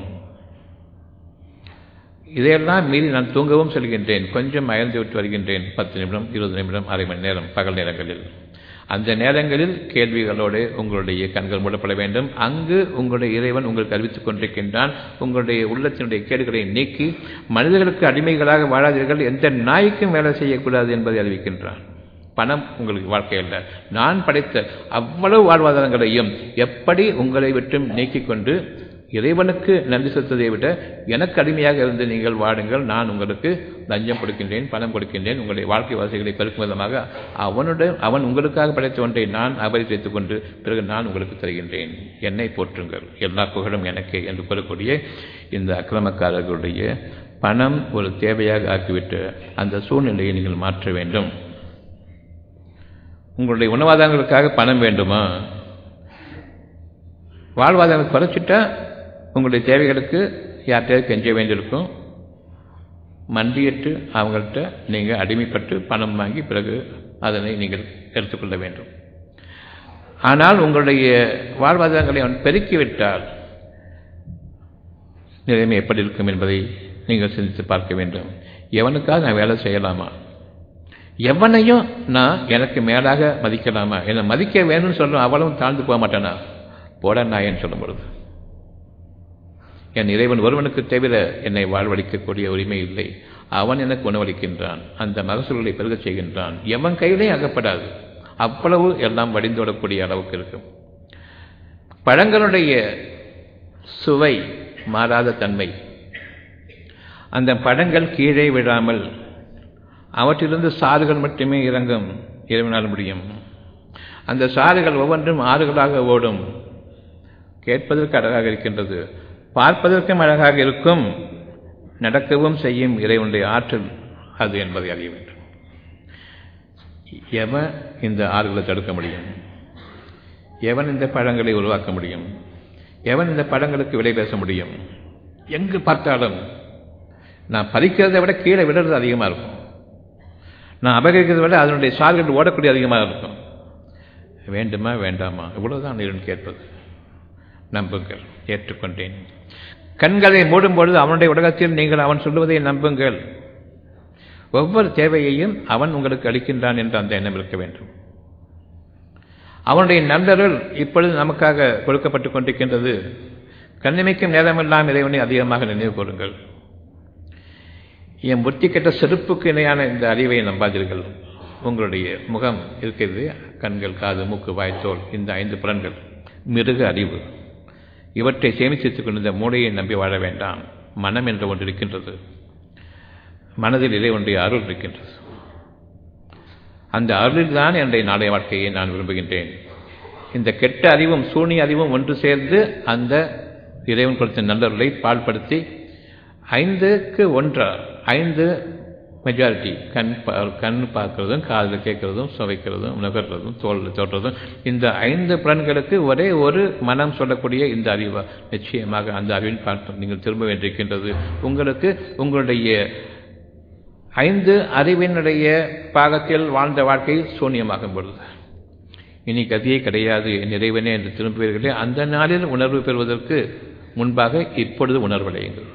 இதையெல்லாம் மீறி நான் தூங்கவும் செல்கின்றேன் கொஞ்சம் அயர்ந்து விட்டு வருகின்றேன் பத்து நிமிடம் இருபது நிமிடம் அரை மணி நேரம் பகல் நேரங்களில் அந்த நேரங்களில் கேள்விகளோடு உங்களுடைய கண்கள் மூடப்பட வேண்டும் அங்கு உங்களுடைய இறைவன் உங்களுக்கு அறிவித்துக் கொண்டிருக்கின்றான் உங்களுடைய உள்ளத்தினுடைய கேடுகளை நீக்கி மனிதர்களுக்கு அடிமைகளாக வாழாதீர்கள் எந்த நாய்க்கும் வேலை செய்யக்கூடாது என்பதை அறிவிக்கின்றான் பணம் உங்களுக்கு வாழ்க்கை அல்ல நான் படைத்த அவ்வளவு வாழ்வாதாரங்களையும் எப்படி உங்களை விட்டும் நீக்கிக் கொண்டு இறைவனுக்கு நன்றி செலுத்ததை விட எனக்கு அடிமையாக இருந்து நீங்கள் வாடுங்கள் நான் உங்களுக்கு லஞ்சம் கொடுக்கின்றேன் பணம் கொடுக்கின்றேன் உங்களுடைய வாழ்க்கை வசதிகளை பெருக்கும் விதமாக அவனுடைய அவன் உங்களுக்காக படைத்த ஒன்றை நான் அபரிசித்துக் கொண்டு பிறகு நான் உங்களுக்கு தருகின்றேன் என்னை போற்றுங்கள் எல்லா புகழும் எனக்கே என்று கூறக்கூடிய இந்த அக்கிரமக்காரர்களுடைய பணம் ஒரு தேவையாக ஆக்கிவிட்டு அந்த சூழ்நிலையை நீங்கள் மாற்ற வேண்டும் உங்களுடைய உணவாதாரங்களுக்காக பணம் வேண்டுமா வாழ்வாதாரம் குறைச்சிட்டா உங்களுடைய தேவைகளுக்கு யார்கிட்டயாவது கெஞ்ச வேண்டியிருக்கும் மண்டியிட்டு அவங்கள்ட்ட நீங்கள் அடிமைப்பட்டு பணம் வாங்கி பிறகு அதனை நீங்கள் எடுத்துக்கொள்ள வேண்டும் ஆனால் உங்களுடைய வாழ்வாதாரங்களை அவன் பெருக்கிவிட்டால் நிலைமை எப்படி இருக்கும் என்பதை நீங்கள் சிந்தித்து பார்க்க வேண்டும் எவனுக்காக நான் வேலை செய்யலாமா எவனையும் நான் எனக்கு மேலாக மதிக்கலாமா என்னை மதிக்க வேணும்னு சொல்லும் அவ்வளவும் தாழ்ந்து போக மாட்டேனா போட நாயன் சொல்லும் பொழுது என் இறைவன் ஒருவனுக்கு தவிர என்னை வாழ்வழிக்கக்கூடிய உரிமை இல்லை அவன் எனக்கு உணவளிக்கின்றான் அந்த மகசூல்களை பெருகச் செய்கின்றான் எவன் கையிலே அகப்படாது அவ்வளவு எல்லாம் வடிந்தோடக்கூடிய அளவுக்கு இருக்கும் பழங்களுடைய சுவை மாறாத தன்மை அந்த பழங்கள் கீழே விழாமல் அவற்றிலிருந்து சாறுகள் மட்டுமே இறங்கும் இறைவனால் முடியும் அந்த சாறுகள் ஒவ்வொன்றும் ஆறுகளாக ஓடும் கேட்பதற்கு அழகாக இருக்கின்றது பார்ப்பதற்கும் அழகாக இருக்கும் நடக்கவும் செய்யும் இறைவனுடைய ஆற்றல் அது என்பதை அறிய வேண்டும் எவன் இந்த ஆறுகளை தடுக்க முடியும் எவன் இந்த பழங்களை உருவாக்க முடியும் எவன் இந்த பழங்களுக்கு விலை பேச முடியும் எங்கு பார்த்தாலும் நான் பறிக்கிறதை விட கீழே விடுறது அதிகமாக இருக்கும் நான் அபகரிக்கிறதை விட அதனுடைய சால்கள் ஓடக்கூடிய அதிகமாக இருக்கும் வேண்டுமா வேண்டாமா இவ்வளவுதான் நீருடன் கேட்பது நம்புங்கள் ஏற்றுக்கொண்டேன் கண்களை மூடும் பொழுது அவனுடைய உலகத்தில் நீங்கள் அவன் சொல்லுவதை நம்புங்கள் ஒவ்வொரு தேவையையும் அவன் உங்களுக்கு அளிக்கின்றான் என்று அந்த எண்ணம் இருக்க வேண்டும் அவனுடைய நண்பர்கள் இப்பொழுது நமக்காக கொடுக்கப்பட்டுக் கொண்டிருக்கின்றது கண்ணிமைக்கும் நேரமெல்லாம் இறைவனை அதிகமாக நினைவு கூறுங்கள் என் புத்தி கெட்ட செருப்புக்கு இணையான இந்த அறிவை நம்பாதீர்கள் உங்களுடைய முகம் இருக்கிறது கண்கள் காது மூக்கு வாய் தோல் இந்த ஐந்து புலன்கள் மிருக அறிவு இவற்றை சேமித்துக் கொண்டிருந்த மூளையை நம்பி வாழ வேண்டாம் மனம் என்ற ஒன்று இருக்கின்றது மனதில் இறை ஒன்றிய அருள் இருக்கின்றது அந்த அருளில் தான் என்னுடைய நாளைய வாழ்க்கையை நான் விரும்புகின்றேன் இந்த கெட்ட அறிவும் சூனிய அறிவும் ஒன்று சேர்ந்து அந்த இறைவன் கொடுத்த நல்லவர்களை பால்படுத்தி ஐந்துக்கு ஒன்றா ஐந்து மெஜாரிட்டி கண் கண் பார்க்கறதும் காதில் கேட்கறதும் சுவைக்கிறதும் நுகர்றதும் தோல் தோற்றதும் இந்த ஐந்து புலன்களுக்கு ஒரே ஒரு மனம் சொல்லக்கூடிய இந்த அறிவு நிச்சயமாக அந்த அறிவின் பார்த்து நீங்கள் திரும்ப வேண்டியிருக்கின்றது உங்களுக்கு உங்களுடைய ஐந்து அறிவினுடைய பாகத்தில் வாழ்ந்த வாழ்க்கை சூன்யமாகும் பொழுது இனி கதியே கிடையாது நிறைவனே என்று திரும்புவீர்களே அந்த நாளில் உணர்வு பெறுவதற்கு முன்பாக இப்பொழுது உணர்வடையுங்கள்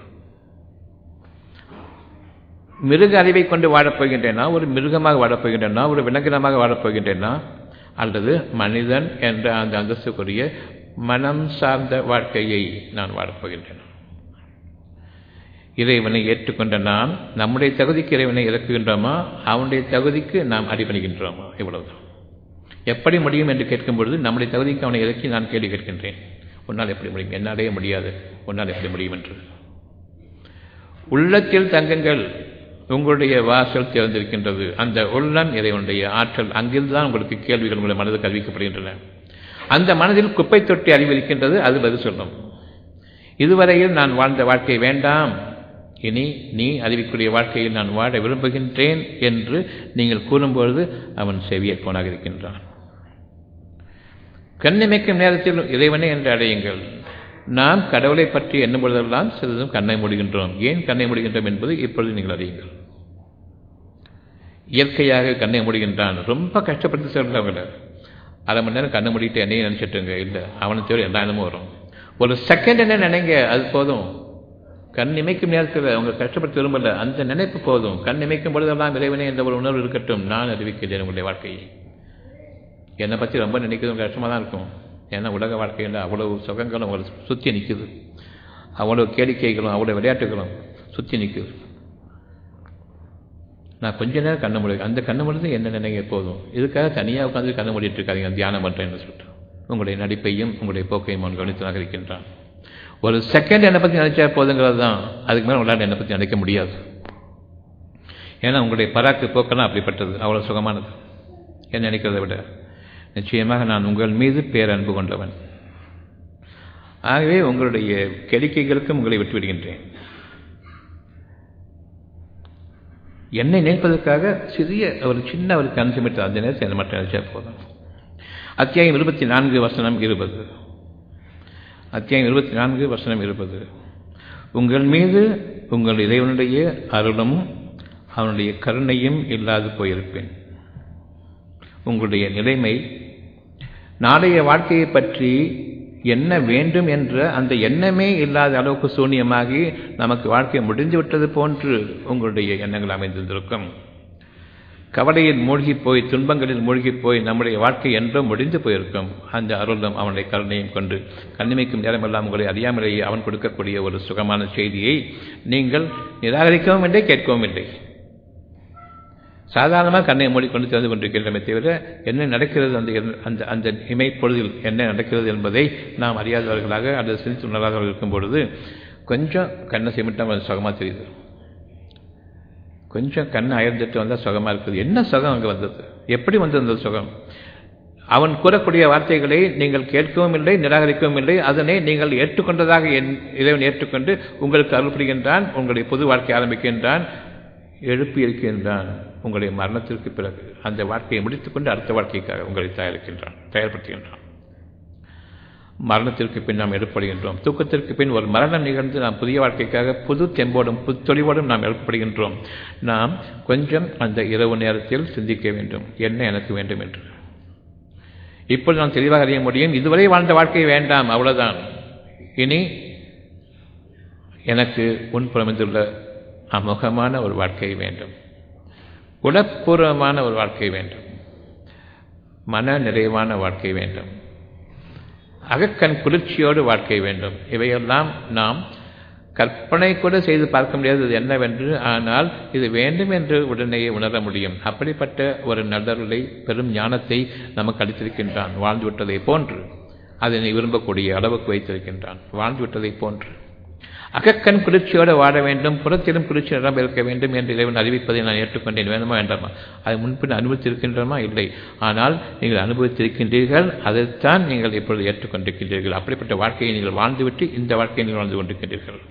மிருக அறிவை கொண்டு வாழப்போகின்றேனா ஒரு மிருகமாக வாழப்போகின்றேனா ஒரு விலங்கினமாக வாழப்போகின்றேனா அல்லது மனிதன் என்ற அந்த அந்தஸ்துக்குரிய மனம் சார்ந்த வாழ்க்கையை நான் வாழப்போகின்றேன் இறைவனை ஏற்றுக்கொண்ட நாம் நம்முடைய தகுதிக்கு இறைவனை இறக்குகின்றோமா அவனுடைய தகுதிக்கு நாம் அடிபணிகின்றோமா இவ்வளவுதான் எப்படி முடியும் என்று கேட்கும் பொழுது நம்முடைய தகுதிக்கு அவனை இறக்கி நான் கேள்வி கேட்கின்றேன் உன்னால் எப்படி முடியும் என்னாலேயே முடியாது உன்னால் எப்படி முடியும் என்று உள்ளத்தில் தங்கங்கள் உங்களுடைய வாசல் திறந்திருக்கின்றது அந்த உள்ளம் இறைவனுடைய ஆற்றல் அங்கிருந்துதான் உங்களுக்கு கேள்விகள் உங்களுடைய மனதுக்கு அறிவிக்கப்படுகின்றன அந்த மனதில் குப்பை தொட்டி அறிவிக்கின்றது அது பதில் சொல்லும் இதுவரையில் நான் வாழ்ந்த வாழ்க்கை வேண்டாம் இனி நீ அறிவிக்கூடிய வாழ்க்கையில் நான் வாழ விரும்புகின்றேன் என்று நீங்கள் கூறும்பொழுது அவன் செவியேற்பவனாக இருக்கின்றான் கண்ணிமைக்கும் நேரத்தில் இறைவனே என்று அடையுங்கள் நாம் கடவுளை பற்றி எண்ணும் பொழுதெல்லாம் சிறிதும் கண்ணை மூடுகின்றோம் ஏன் கண்ணை மூடுகின்றோம் என்பது இப்பொழுது நீங்கள் அறியுங்கள் இயற்கையாக கண்ணை மூடுகின்றான் ரொம்ப கஷ்டப்பட்டு சொல்றவங்கள அரை மணி நேரம் கண்ணை மூடிட்டு என்னையும் நினைச்சிட்டுங்க இல்லை அவனை தவிர எல்லா இடமும் வரும் ஒரு செகண்ட் என்ன நினைங்க அது போதும் கண் இமைக்கும் நேரத்தில் அவங்க கஷ்டப்பட்டு விரும்பல அந்த நினைப்பு போதும் கண் இமைக்கும் பொழுதெல்லாம் இறைவனே என்ற ஒரு உணர்வு இருக்கட்டும் நான் அறிவிக்கிறேன் உங்களுடைய வாழ்க்கையை என்னை பற்றி ரொம்ப நினைக்கிறது கஷ்டமாக தான் இருக்கும் ஏன்னா உலக வாழ்க்கையில் அவ்வளவு சுகங்களும் அவங்களை சுற்றி நிற்குது அவ்வளோ கேளிக்கைகளும் அவ்வளோ விளையாட்டுகளும் சுற்றி நிற்குது நான் கொஞ்ச நேரம் கண்ணை மூடி அந்த கண்ணை மூடி என்ன நினைங்க போதும் இதுக்காக தனியாக உட்காந்து கண்ணை மூடிட்டு இருக்காதீங்க தியானம் பண்ணுறேன்னு சொல்லிட்டு உங்களுடைய நடிப்பையும் உங்களுடைய போக்கையும் அவன் கவனித்ததாக இருக்கின்றான் ஒரு செகண்ட் என்னை பற்றி நினைச்சா போதுங்கிறது தான் அதுக்கு மேலே உங்களால் என்னை பற்றி நினைக்க முடியாது ஏன்னா உங்களுடைய பராக்கு போக்கெல்லாம் அப்படிப்பட்டது அவ்வளோ சுகமானது என்ன நினைக்கிறத விட நிச்சயமாக நான் உங்கள் மீது பேரன்பு கொண்டவன் ஆகவே உங்களுடைய கெடிக்கைகளுக்கும் உங்களை விட்டுவிடுகின்றேன் என்னை நினைப்பதற்காக சிறிய ஒரு சின்ன ஒரு கன்சிமிட்டர் அந்த நேரத்தில் என்ன மட்டும் நினைச்சா போதும் அத்தியாயம் இருபத்தி நான்கு வசனம் இருபது அத்தியாயம் இருபத்தி நான்கு வசனம் இருபது உங்கள் மீது உங்கள் இறைவனுடைய அருளும் அவனுடைய கருணையும் இல்லாது போயிருப்பேன் உங்களுடைய நிலைமை நாளைய வாழ்க்கையை பற்றி என்ன வேண்டும் என்ற அந்த எண்ணமே இல்லாத அளவுக்கு சூன்யமாகி நமக்கு வாழ்க்கை முடிந்து விட்டது போன்று உங்களுடைய எண்ணங்கள் அமைந்திருந்திருக்கும் கவலையில் மூழ்கி போய் துன்பங்களில் மூழ்கி போய் நம்முடைய வாழ்க்கை என்றும் முடிந்து போயிருக்கும் அந்த அருளும் அவனுடைய கருணையும் கொண்டு கண்ணிமைக்கும் நேரமெல்லாம் உங்களை அறியாமலேயே அவன் கொடுக்கக்கூடிய ஒரு சுகமான செய்தியை நீங்கள் நிராகரிக்கவும் இல்லை கேட்கவும் இல்லை சாதாரணமாக கண்ணை மூடிக்கொண்டு திறந்து கொண்டிருக்கின்றமே தவிர என்ன நடக்கிறது அந்த அந்த அந்த இமைப்பொழுதில் என்ன நடக்கிறது என்பதை நாம் அறியாதவர்களாக அல்லது சிந்தித்து உணராதவர்கள் இருக்கும் பொழுது கொஞ்சம் கண்ணை சிமிட்டாமல் சுகமாக தெரியுது கொஞ்சம் கண்ணை அயர்ந்துட்டு வந்தால் சுகமாக இருக்குது என்ன சுகம் அங்கே வந்தது எப்படி வந்தது அந்த சுகம் அவன் கூறக்கூடிய வார்த்தைகளை நீங்கள் கேட்கவும் இல்லை நிராகரிக்கவும் இல்லை அதனை நீங்கள் ஏற்றுக்கொண்டதாக என் இறைவன் ஏற்றுக்கொண்டு உங்களுக்கு அருள்படுகின்றான் உங்களுடைய பொது வாழ்க்கை ஆரம்பிக்கின்றான் எழுப்பி இருக்கின்றான் உங்களுடைய மரணத்திற்கு பிறகு அந்த வாழ்க்கையை முடித்துக்கொண்டு அடுத்த வாழ்க்கைக்காக உங்களை தயாரிக்கின்றான் தயார்படுத்துகின்றான் மரணத்திற்கு பின் நாம் எழுப்படுகின்றோம் தூக்கத்திற்கு பின் ஒரு மரணம் நிகழ்ந்து நாம் புதிய வாழ்க்கைக்காக புது தெம்போடும் புது தெளிவோடும் நாம் எழுப்பப்படுகின்றோம் நாம் கொஞ்சம் அந்த இரவு நேரத்தில் சிந்திக்க வேண்டும் என்ன எனக்கு வேண்டும் என்று இப்பொழுது நான் தெளிவாக அறிய முடியும் இதுவரை வாழ்ந்த வாழ்க்கை வேண்டாம் அவ்வளவுதான் இனி எனக்கு முன்புறமைந்துள்ள அமுகமான ஒரு வாழ்க்கை வேண்டும் குணப்பூர்வமான ஒரு வாழ்க்கை வேண்டும் மன நிறைவான வாழ்க்கை வேண்டும் அகக்கண் குளிர்ச்சியோடு வாழ்க்கை வேண்டும் இவையெல்லாம் நாம் கற்பனை கூட செய்து பார்க்க முடியாது இது என்னவென்று ஆனால் இது வேண்டும் என்று உடனேயே உணர முடியும் அப்படிப்பட்ட ஒரு நல்லருளை பெரும் ஞானத்தை நமக்கு அளித்திருக்கின்றான் வாழ்ந்து விட்டதை போன்று அதனை விரும்பக்கூடிய அளவுக்கு வைத்திருக்கின்றான் வாழ்ந்து விட்டதை போன்று அகக்கண் குளிர்ச்சியோடு வாழ வேண்டும் புறத்திலும் குளிர்ச்சி நிரம்ப இருக்க வேண்டும் என்று இறைவன் அறிவிப்பதை நான் ஏற்றுக்கொண்டேன் வேண்டுமா வேண்டாமா அது முன்பின் அனுபவித்திருக்கின்றமா இல்லை ஆனால் நீங்கள் அனுபவித்திருக்கின்றீர்கள் அதைத்தான் நீங்கள் இப்பொழுது ஏற்றுக்கொண்டிருக்கின்றீர்கள் அப்படிப்பட்ட வாழ்க்கையை நீங்கள் வாழ்ந்துவிட்டு இந்த வாழ்க்கையை நீங்கள் வாழ்ந்து கொண்டிருக்கின்றீர்கள்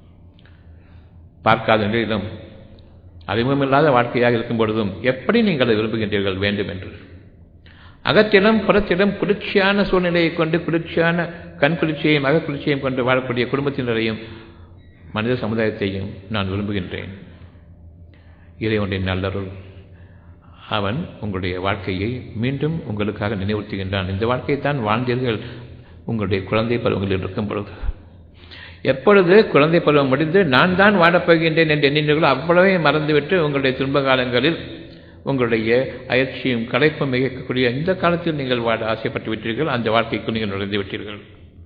பார்க்காத நிலையிலும் அறிமுகமில்லாத வாழ்க்கையாக இருக்கும் பொழுதும் எப்படி நீங்கள் அதை விரும்புகின்றீர்கள் வேண்டும் என்று அகத்திலும் புறத்திலும் குளிர்ச்சியான சூழ்நிலையை கொண்டு குளிர்ச்சியான கண் குளிர்ச்சியையும் அகக்குளிர்ச்சியையும் கொண்டு வாழக்கூடிய குடும்பத்தினரையும் மனித சமுதாயத்தையும் நான் விரும்புகின்றேன் இறைவனுடைய நல்லருள் அவன் உங்களுடைய வாழ்க்கையை மீண்டும் உங்களுக்காக நினைவுறுத்துகின்றான் இந்த வாழ்க்கையை தான் வாழ்ந்தீர்கள் உங்களுடைய குழந்தை பருவங்களில் இருக்கும் பொழுது எப்பொழுது குழந்தை பருவம் முடிந்து நான் தான் வாழப்போகின்றேன் என்று எண்ணினீர்களோ அவ்வளவே மறந்துவிட்டு உங்களுடைய துன்ப காலங்களில் உங்களுடைய அயற்சியும் களைப்பும் மிகக்கூடிய இந்த காலத்தில் நீங்கள் வாழ ஆசைப்பட்டு விட்டீர்கள் அந்த வாழ்க்கைக்கு நீங்கள் நுழைந்து விட்டீர்கள்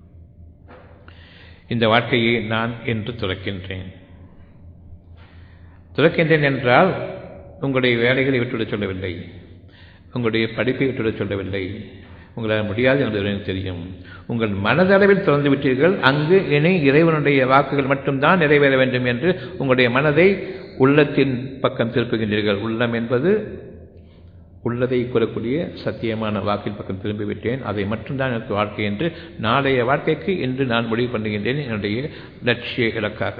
இந்த வாழ்க்கையை நான் என்று துறக்கின்றேன் துறக்கின்றேன் என்றால் உங்களுடைய வேலைகளை விட்டுவிடச் சொல்லவில்லை உங்களுடைய படிப்பை விட்டுவிடச் சொல்லவில்லை உங்களால் முடியாது என்பது எனக்கு தெரியும் உங்கள் மனதளவில் திறந்து விட்டீர்கள் அங்கு இனி இறைவனுடைய வாக்குகள் மட்டும்தான் நிறைவேற வேண்டும் என்று உங்களுடைய மனதை உள்ளத்தின் பக்கம் திருப்புகின்றீர்கள் உள்ளம் என்பது உள்ளதை கூறக்கூடிய சத்தியமான வாக்கின் பக்கம் திரும்பிவிட்டேன் அதை மட்டும்தான் எனக்கு வாழ்க்கை என்று நாளைய வாழ்க்கைக்கு இன்று நான் முடிவு பண்ணுகின்றேன் என்னுடைய லட்சிய இலக்காக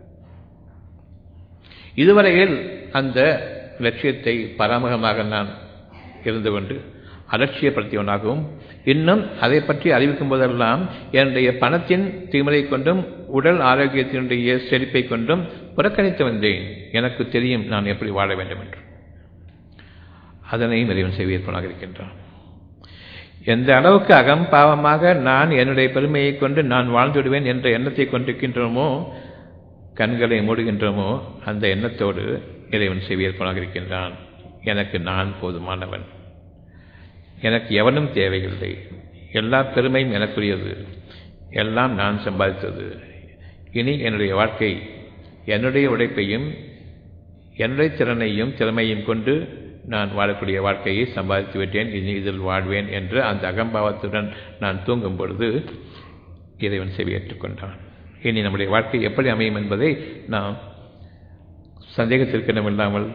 இதுவரையில் அந்த லட்சியத்தை பராமுகமாக நான் இருந்து கொண்டு அலட்சியப்படுத்தியவனாகவும் இன்னும் அதை பற்றி அறிவிக்கும் போதெல்லாம் என்னுடைய பணத்தின் தீமலை கொண்டும் உடல் ஆரோக்கியத்தினுடைய செழிப்பை கொண்டும் புறக்கணித்து வந்தேன் எனக்கு தெரியும் நான் எப்படி வாழ வேண்டும் என்று அதனையும் இறைவன் செய்வியற்பனாக இருக்கின்றான் எந்த அளவுக்கு அகம்பாவமாக நான் என்னுடைய பெருமையை கொண்டு நான் வாழ்ந்துவிடுவேன் என்ற எண்ணத்தை கொண்டிருக்கின்றோமோ கண்களை மூடுகின்றோமோ அந்த எண்ணத்தோடு இறைவன் செவியேற்பனாக இருக்கின்றான் எனக்கு நான் போதுமானவன் எனக்கு எவனும் தேவையில்லை எல்லா பெருமையும் எனக்குரியது எல்லாம் நான் சம்பாதித்தது இனி என்னுடைய வாழ்க்கை என்னுடைய உழைப்பையும் என்னுடைய திறனையும் திறமையும் கொண்டு நான் வாழக்கூடிய வாழ்க்கையை சம்பாதித்து விட்டேன் இனி இதில் வாழ்வேன் என்று அந்த அகம்பாவத்துடன் நான் தூங்கும் பொழுது இறைவன் செவியேற்றுக் கொண்டான் இனி நம்முடைய வாழ்க்கை எப்படி அமையும் என்பதை நாம் சந்தேகத்திற்கிடமில்லாமல்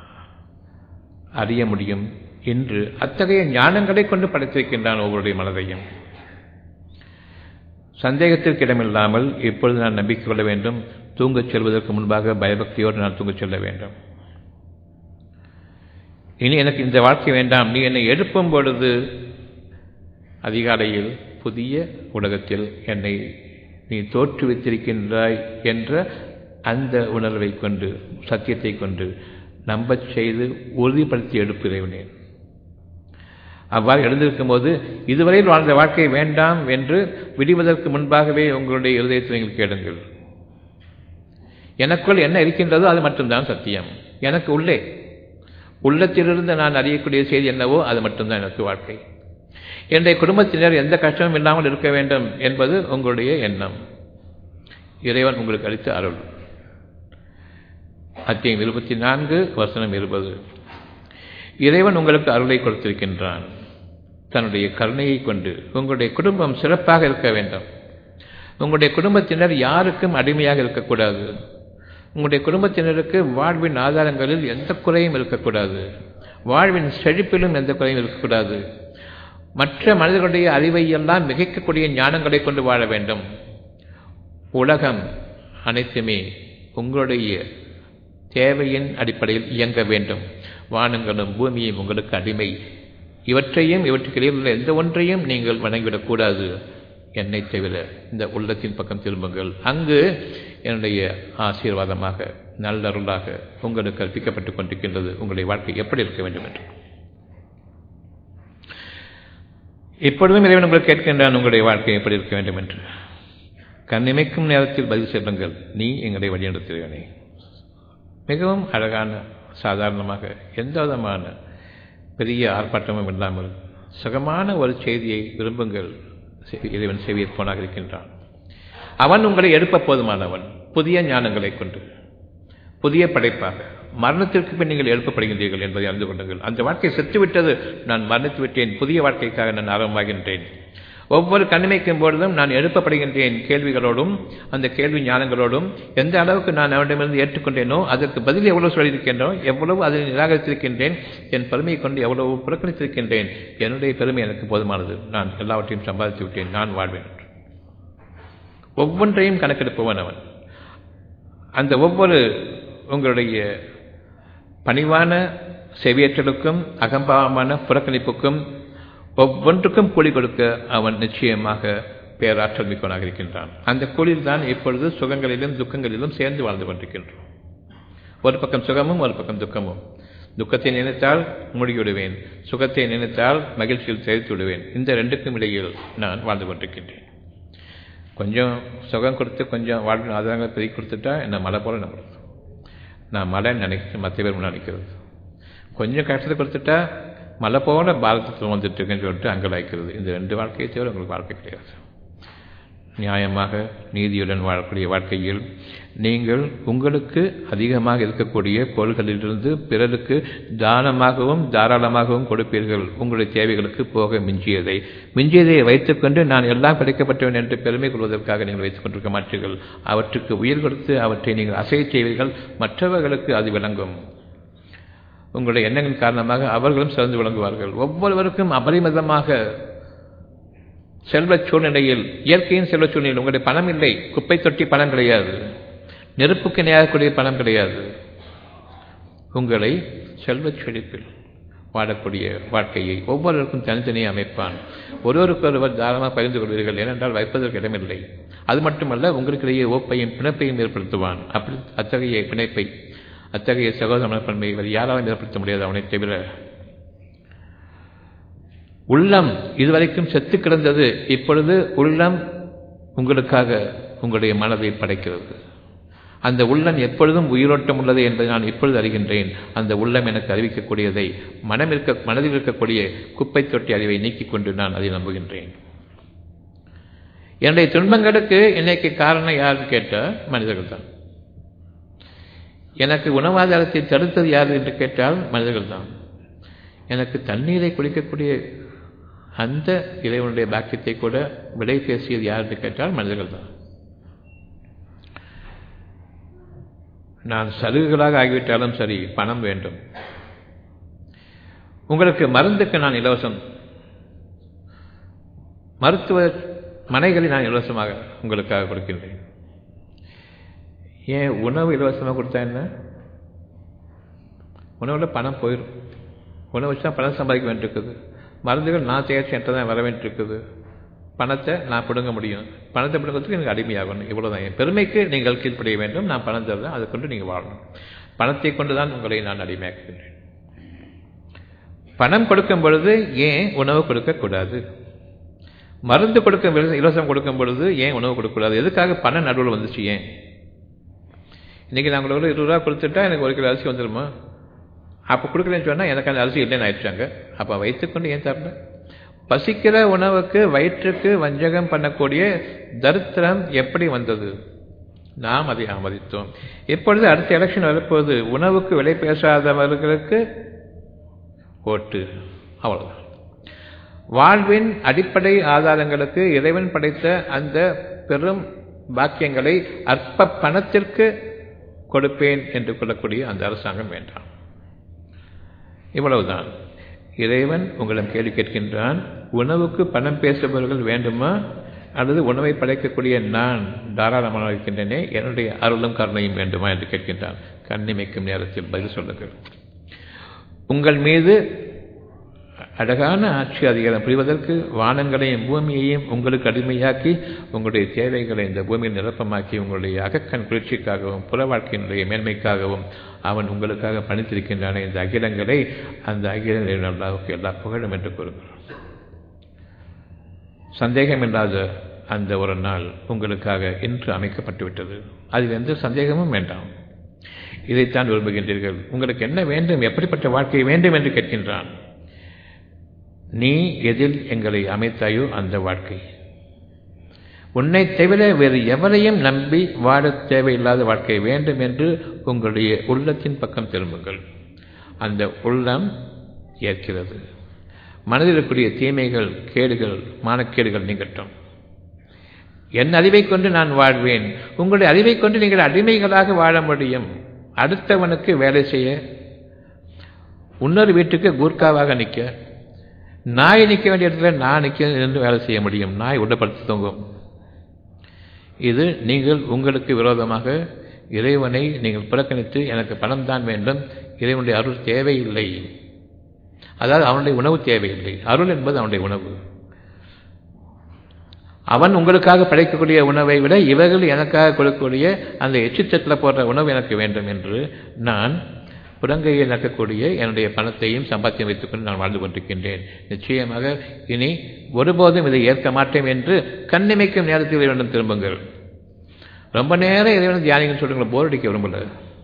அறிய முடியும் இன்று அத்தகைய ஞானங்களை கொண்டு படைத்திருக்கின்றான் ஒவ்வொருடைய மனதையும் சந்தேகத்திற்கு இடமில்லாமல் இப்பொழுது நான் நம்பிக்கை கொள்ள வேண்டும் தூங்கச் செல்வதற்கு முன்பாக பயபக்தியோடு நான் தூங்கச் செல்ல வேண்டும் இனி எனக்கு இந்த வாழ்க்கை வேண்டாம் நீ என்னை எழுப்பும் பொழுது அதிகாலையில் புதிய உலகத்தில் என்னை நீ தோற்றுவித்திருக்கின்றாய் என்ற அந்த உணர்வை கொண்டு சத்தியத்தை கொண்டு நம்பச் செய்து உறுதிப்படுத்தி எழுப்பிறவினேன் அவ்வாறு எழுந்திருக்கும் போது இதுவரையில் வாழ்ந்த வாழ்க்கை வேண்டாம் என்று விடுவதற்கு முன்பாகவே உங்களுடைய இருதயத்தை நீங்கள் கேளுங்கள் எனக்குள் என்ன இருக்கின்றதோ அது மட்டும்தான் சத்தியம் எனக்கு உள்ளே உள்ளத்திலிருந்து நான் அறியக்கூடிய செய்தி என்னவோ அது மட்டும்தான் எனக்கு வாழ்க்கை என்னுடைய குடும்பத்தினர் எந்த கஷ்டமும் இல்லாமல் இருக்க வேண்டும் என்பது உங்களுடைய எண்ணம் இறைவன் உங்களுக்கு அளித்த அருள் அத்தியம் இருபத்தி நான்கு வசனம் இருபது இறைவன் உங்களுக்கு அருளை கொடுத்திருக்கின்றான் தன்னுடைய கருணையை கொண்டு உங்களுடைய குடும்பம் சிறப்பாக இருக்க வேண்டும் உங்களுடைய குடும்பத்தினர் யாருக்கும் அடிமையாக இருக்கக்கூடாது உங்களுடைய குடும்பத்தினருக்கு வாழ்வின் ஆதாரங்களில் எந்த குறையும் இருக்கக்கூடாது வாழ்வின் செழிப்பிலும் எந்த குறையும் இருக்கக்கூடாது மற்ற மனிதர்களுடைய அறிவை எல்லாம் மிகைக்கக்கூடிய ஞானங்களை கொண்டு வாழ வேண்டும் உலகம் அனைத்துமே உங்களுடைய தேவையின் அடிப்படையில் இயங்க வேண்டும் வானங்களும் பூமியும் உங்களுக்கு அடிமை இவற்றையும் இவற்றுக்கு இடையில் உள்ள எந்த ஒன்றையும் நீங்கள் வணங்கிவிடக்கூடாது என்னை தவிர இந்த உள்ளத்தின் பக்கம் திரும்புங்கள் அங்கு என்னுடைய ஆசீர்வாதமாக நல்லருளாக உங்களுக்கு கற்பிக்கப்பட்டுக் கொண்டிருக்கின்றது உங்களுடைய வாழ்க்கை எப்படி இருக்க வேண்டும் என்று இப்பொழுதும் இறைவன் உங்களுக்கு கேட்கின்றான் உங்களுடைய வாழ்க்கை எப்படி இருக்க வேண்டும் என்று கண்ணிமைக்கும் நேரத்தில் பதில் செல்லுங்கள் நீ எங்களை வழிநடத்துகிறவனே மிகவும் அழகான சாதாரணமாக எந்த விதமான பெரிய ஆர்ப்பாட்டமும் இல்லாமல் சுகமான ஒரு செய்தியை விரும்புங்கள் இறைவன் செவியற் போனாக இருக்கின்றான் அவன் உங்களை எழுப்ப போதுமானவன் புதிய ஞானங்களை கொண்டு புதிய படைப்பாக மரணத்திற்கு பின் நீங்கள் எழுப்பப்படுகின்றீர்கள் என்பதை அறிந்து கொள்ளுங்கள் அந்த வாழ்க்கை செத்துவிட்டது நான் மரணித்து விட்டேன் புதிய வாழ்க்கைக்காக நான் ஆரம்பமாகின்றேன் ஒவ்வொரு கண்ணிமைக்கும் பொழுதும் நான் எழுப்பப்படுகின்றேன் கேள்விகளோடும் அந்த கேள்வி ஞானங்களோடும் எந்த அளவுக்கு நான் அவனிடமிருந்து ஏற்றுக்கொண்டேனோ அதற்கு பதில் எவ்வளவு சொல்லியிருக்கின்றோ எவ்வளவு அதை நிராகரித்திருக்கின்றேன் என் பெருமையை கொண்டு எவ்வளவு புறக்கணித்திருக்கின்றேன் என்னுடைய பெருமை எனக்கு போதுமானது நான் எல்லாவற்றையும் சம்பாதித்து விட்டேன் நான் வாழ்வேன் ஒவ்வொன்றையும் கணக்கெடுப்பவன் அவன் அந்த ஒவ்வொரு உங்களுடைய பணிவான செவியேற்றலுக்கும் அகம்பாவமான புறக்கணிப்புக்கும் ஒவ்வொன்றுக்கும் கூலி கொடுக்க அவன் நிச்சயமாக பேராற்றல் மிக்கவனாக இருக்கின்றான் அந்த கூலியில் தான் இப்பொழுது சுகங்களிலும் துக்கங்களிலும் சேர்ந்து வாழ்ந்து கொண்டிருக்கின்றோம் ஒரு பக்கம் சுகமும் ஒரு பக்கம் துக்கமும் துக்கத்தை நினைத்தால் மூழ்கிவிடுவேன் சுகத்தை நினைத்தால் மகிழ்ச்சியில் தெரிவித்து விடுவேன் இந்த ரெண்டுக்கும் இடையில் நான் வாழ்ந்து கொண்டிருக்கின்றேன் கொஞ்சம் சுகம் கொடுத்து கொஞ்சம் வாழ்வு ஆதாரங்களை பெருகி கொடுத்துட்டா என்ன மழை போல நம்புறது நான் மழை நினைக்க மற்ற பேர் நினைக்கிறது கொஞ்சம் கஷ்டத்தை கொடுத்துட்டா மழை போல பாரதத்தில் வந்துட்டு இருக்குன்னு சொல்லிட்டு அங்கே வைக்கிறது இந்த ரெண்டு வாழ்க்கையை தவிர உங்களுக்கு வாழ்க்கை கிடையாது நியாயமாக நீதியுடன் வாழக்கூடிய வாழ்க்கையில் நீங்கள் உங்களுக்கு அதிகமாக இருக்கக்கூடிய பொருள்களிலிருந்து பிறருக்கு தானமாகவும் தாராளமாகவும் கொடுப்பீர்கள் உங்களுடைய தேவைகளுக்கு போக மிஞ்சியதை மிஞ்சியதை வைத்துக்கொண்டு நான் எல்லாம் கிடைக்கப்பட்டவன் என்று பெருமை கொள்வதற்காக நீங்கள் வைத்துக் கொண்டிருக்க மாட்டீர்கள் அவற்றுக்கு உயிர் கொடுத்து அவற்றை நீங்கள் அசைய செய்வீர்கள் மற்றவர்களுக்கு அது விளங்கும் உங்களுடைய எண்ணங்களின் காரணமாக அவர்களும் சிறந்து விளங்குவார்கள் ஒவ்வொருவருக்கும் அபரிமிதமாக செல்வ சூழ்நிலையில் இயற்கையின் செல்வ சூழ்நிலையில் உங்களுடைய பணம் இல்லை குப்பை தொட்டி பணம் கிடையாது நெருப்புக்கு நேரக்கூடிய பணம் கிடையாது உங்களை செல்வச் செழிப்பில் வாழக்கூடிய வாழ்க்கையை ஒவ்வொருவருக்கும் தனித்தனியே அமைப்பான் ஒருவருக்கொருவர் தாராளமாக பகிர்ந்து கொள்வீர்கள் ஏனென்றால் வைப்பதற்கு இடமில்லை அது மட்டுமல்ல உங்களுக்கிடையே ஓப்பையும் பிணைப்பையும் ஏற்படுத்துவான் அப்படி அத்தகைய பிணைப்பை அத்தகைய சகோதர மனப்பன்மையை வேறு யாராலும் ஏற்படுத்த முடியாது அவனை தவிர உள்ளம் இதுவரைக்கும் செத்து கிடந்தது இப்பொழுது உள்ளம் உங்களுக்காக உங்களுடைய மனதை படைக்கிறது அந்த உள்ளம் எப்பொழுதும் உயிரோட்டம் உள்ளது என்பதை நான் இப்பொழுது அறிகின்றேன் அந்த உள்ளம் எனக்கு அறிவிக்கக்கூடியதை மனம் இருக்க மனதில் இருக்கக்கூடிய குப்பை தொட்டி அறிவை நீக்கிக் கொண்டு நான் அதை நம்புகின்றேன் என்னுடைய துன்பங்களுக்கு இன்னைக்கு காரணம் யாருன்னு கேட்டால் மனிதர்கள் தான் எனக்கு உணவாதாரத்தை தடுத்தது யார் என்று கேட்டால் மனிதர்கள் தான் எனக்கு தண்ணீரை குடிக்கக்கூடிய அந்த இறைவனுடைய பாக்கியத்தை கூட விலை பேசியது யார் என்று கேட்டால் மனிதர்கள் தான் நான் சலுகைகளாக ஆகிவிட்டாலும் சரி பணம் வேண்டும் உங்களுக்கு மருந்துக்கு நான் இலவசம் மருத்துவ மனைகளை நான் இலவசமாக உங்களுக்காக கொடுக்கின்றேன் ஏன் உணவு இலவசமாக கொடுத்தா என்ன உணவில் பணம் போயிடும் உணவு வச்சு தான் பணம் சம்பாதிக்க வேண்டியிருக்குது மருந்துகள் நான் தயாரிச்சு என்கிட்ட தான் வர வேண்டியிருக்குது பணத்தை நான் பிடுங்க முடியும் பணத்தை பிடுங்கிறதுக்கு எனக்கு அடிமையாகணும் இவ்வளோதான் என் பெருமைக்கு நீங்கள் கீழ்ப்படிய வேண்டும் நான் பணம் தருவேன் அதை கொண்டு நீங்கள் வாழணும் பணத்தை கொண்டு தான் உங்களை நான் அடிமையாக்குகின்றேன் பணம் கொடுக்கும் பொழுது ஏன் உணவு கொடுக்கக்கூடாது மருந்து கொடுக்கும் பொழுது இலவசம் கொடுக்கும் பொழுது ஏன் உணவு கொடுக்கக்கூடாது எதுக்காக பணம் நடுவில் வந்துச்சு ஏன் இன்றைக்கி நான் உங்களுக்கு இருபது ரூபா கொடுத்துட்டா எனக்கு ஒரு கிலோ அரிசி வந்துடுமா அப்போ கொடுக்குறேன்னு சொன்னால் எனக்கு அந்த அரிசி இல்லைன்னு ஆயிடுச்சாங்க அப்போ வைத்துக்கொண்டு ஏன் தரல பசிக்கிற உணவுக்கு வயிற்றுக்கு வஞ்சகம் பண்ணக்கூடிய தரித்திரம் எப்படி வந்தது நாம் அதை ஆமதித்தோம் இப்பொழுது அடுத்த எலெக்ஷன் வரப்போது உணவுக்கு விலை பேசாதவர்களுக்கு ஓட்டு அவ்வளவுதான் வாழ்வின் அடிப்படை ஆதாரங்களுக்கு இறைவன் படைத்த அந்த பெரும் பாக்கியங்களை அற்ப பணத்திற்கு கொடுப்பேன் என்று கொள்ளக்கூடிய அந்த அரசாங்கம் வேண்டாம் இவ்வளவுதான் இறைவன் உங்களிடம் கேள்வி கேட்கின்றான் உணவுக்கு பணம் பேசுபவர்கள் வேண்டுமா அல்லது உணவை படைக்கக்கூடிய நான் தாராளமாக இருக்கின்றனே என்னுடைய அருளும் கருணையும் வேண்டுமா என்று கேட்கின்றான் கண்ணிமைக்கும் நேரத்தில் பதில் சொல்லுங்கள் உங்கள் மீது அழகான ஆட்சி அதிகாரம் புரிவதற்கு வானங்களையும் பூமியையும் உங்களுக்கு அடிமையாக்கி உங்களுடைய தேவைகளை இந்த பூமியில் நிரப்பமாக்கி உங்களுடைய அகக்கண் குளிர்ச்சிக்காகவும் புற வாழ்க்கையினுடைய மேன்மைக்காகவும் அவன் உங்களுக்காக பணித்திருக்கின்றான இந்த அகிலங்களை அந்த அகிலங்களின் அல்லாவுக்கு எல்லா புகழும் என்று கூறுகிறான் சந்தேகமில்லாத அந்த ஒரு நாள் உங்களுக்காக இன்று அமைக்கப்பட்டுவிட்டது அதில் எந்த சந்தேகமும் வேண்டாம் இதைத்தான் விரும்புகின்றீர்கள் உங்களுக்கு என்ன வேண்டும் எப்படிப்பட்ட வாழ்க்கை வேண்டும் என்று கேட்கின்றான் நீ எதில் எங்களை அமைத்தாயோ அந்த வாழ்க்கை உன்னை தவிர வேறு எவரையும் நம்பி வாழ தேவையில்லாத வாழ்க்கை வேண்டும் என்று உங்களுடைய உள்ளத்தின் பக்கம் திரும்புங்கள் அந்த உள்ளம் ஏற்கிறது மனதில் இருக்கக்கூடிய தீமைகள் கேடுகள் மானக்கேடுகள் நீங்கட்டும் என் அறிவை கொண்டு நான் வாழ்வேன் உங்களுடைய அறிவை கொண்டு நீங்கள் அடிமைகளாக வாழ முடியும் அடுத்தவனுக்கு வேலை செய்ய இன்னொரு வீட்டுக்கு கூர்க்காவாக நிற்க நாய் நிற்க வேண்டிய இடத்துல நான் நிற்க என்று வேலை செய்ய முடியும் நாய் உடப்படுத்தி தொங்கும் இது நீங்கள் உங்களுக்கு விரோதமாக இறைவனை நீங்கள் புறக்கணித்து எனக்கு பணம் தான் வேண்டும் இறைவனுடைய அருள் தேவையில்லை அதாவது அவனுடைய உணவு தேவையில்லை அருள் என்பது அவனுடைய உணவு அவன் உங்களுக்காக படைக்கக்கூடிய உணவை விட இவர்கள் எனக்காக கொடுக்கக்கூடிய அந்த எச்சித்தட்டில் போடுற உணவு எனக்கு வேண்டும் என்று நான் புறங்கையை நடக்கக்கூடிய என்னுடைய பணத்தையும் சம்பாத்தியம் வைத்துக்கொண்டு நான் வாழ்ந்து கொண்டிருக்கின்றேன் நிச்சயமாக இனி ஒருபோதும் இதை ஏற்க மாட்டேன் என்று கண்ணிமைக்கும் நேரத்தில் இறைவனிடம் திரும்புங்கள் ரொம்ப நேரம் இறைவனை தியானிகள் சொல்லுங்கள் போர் அடிக்க விரும்பல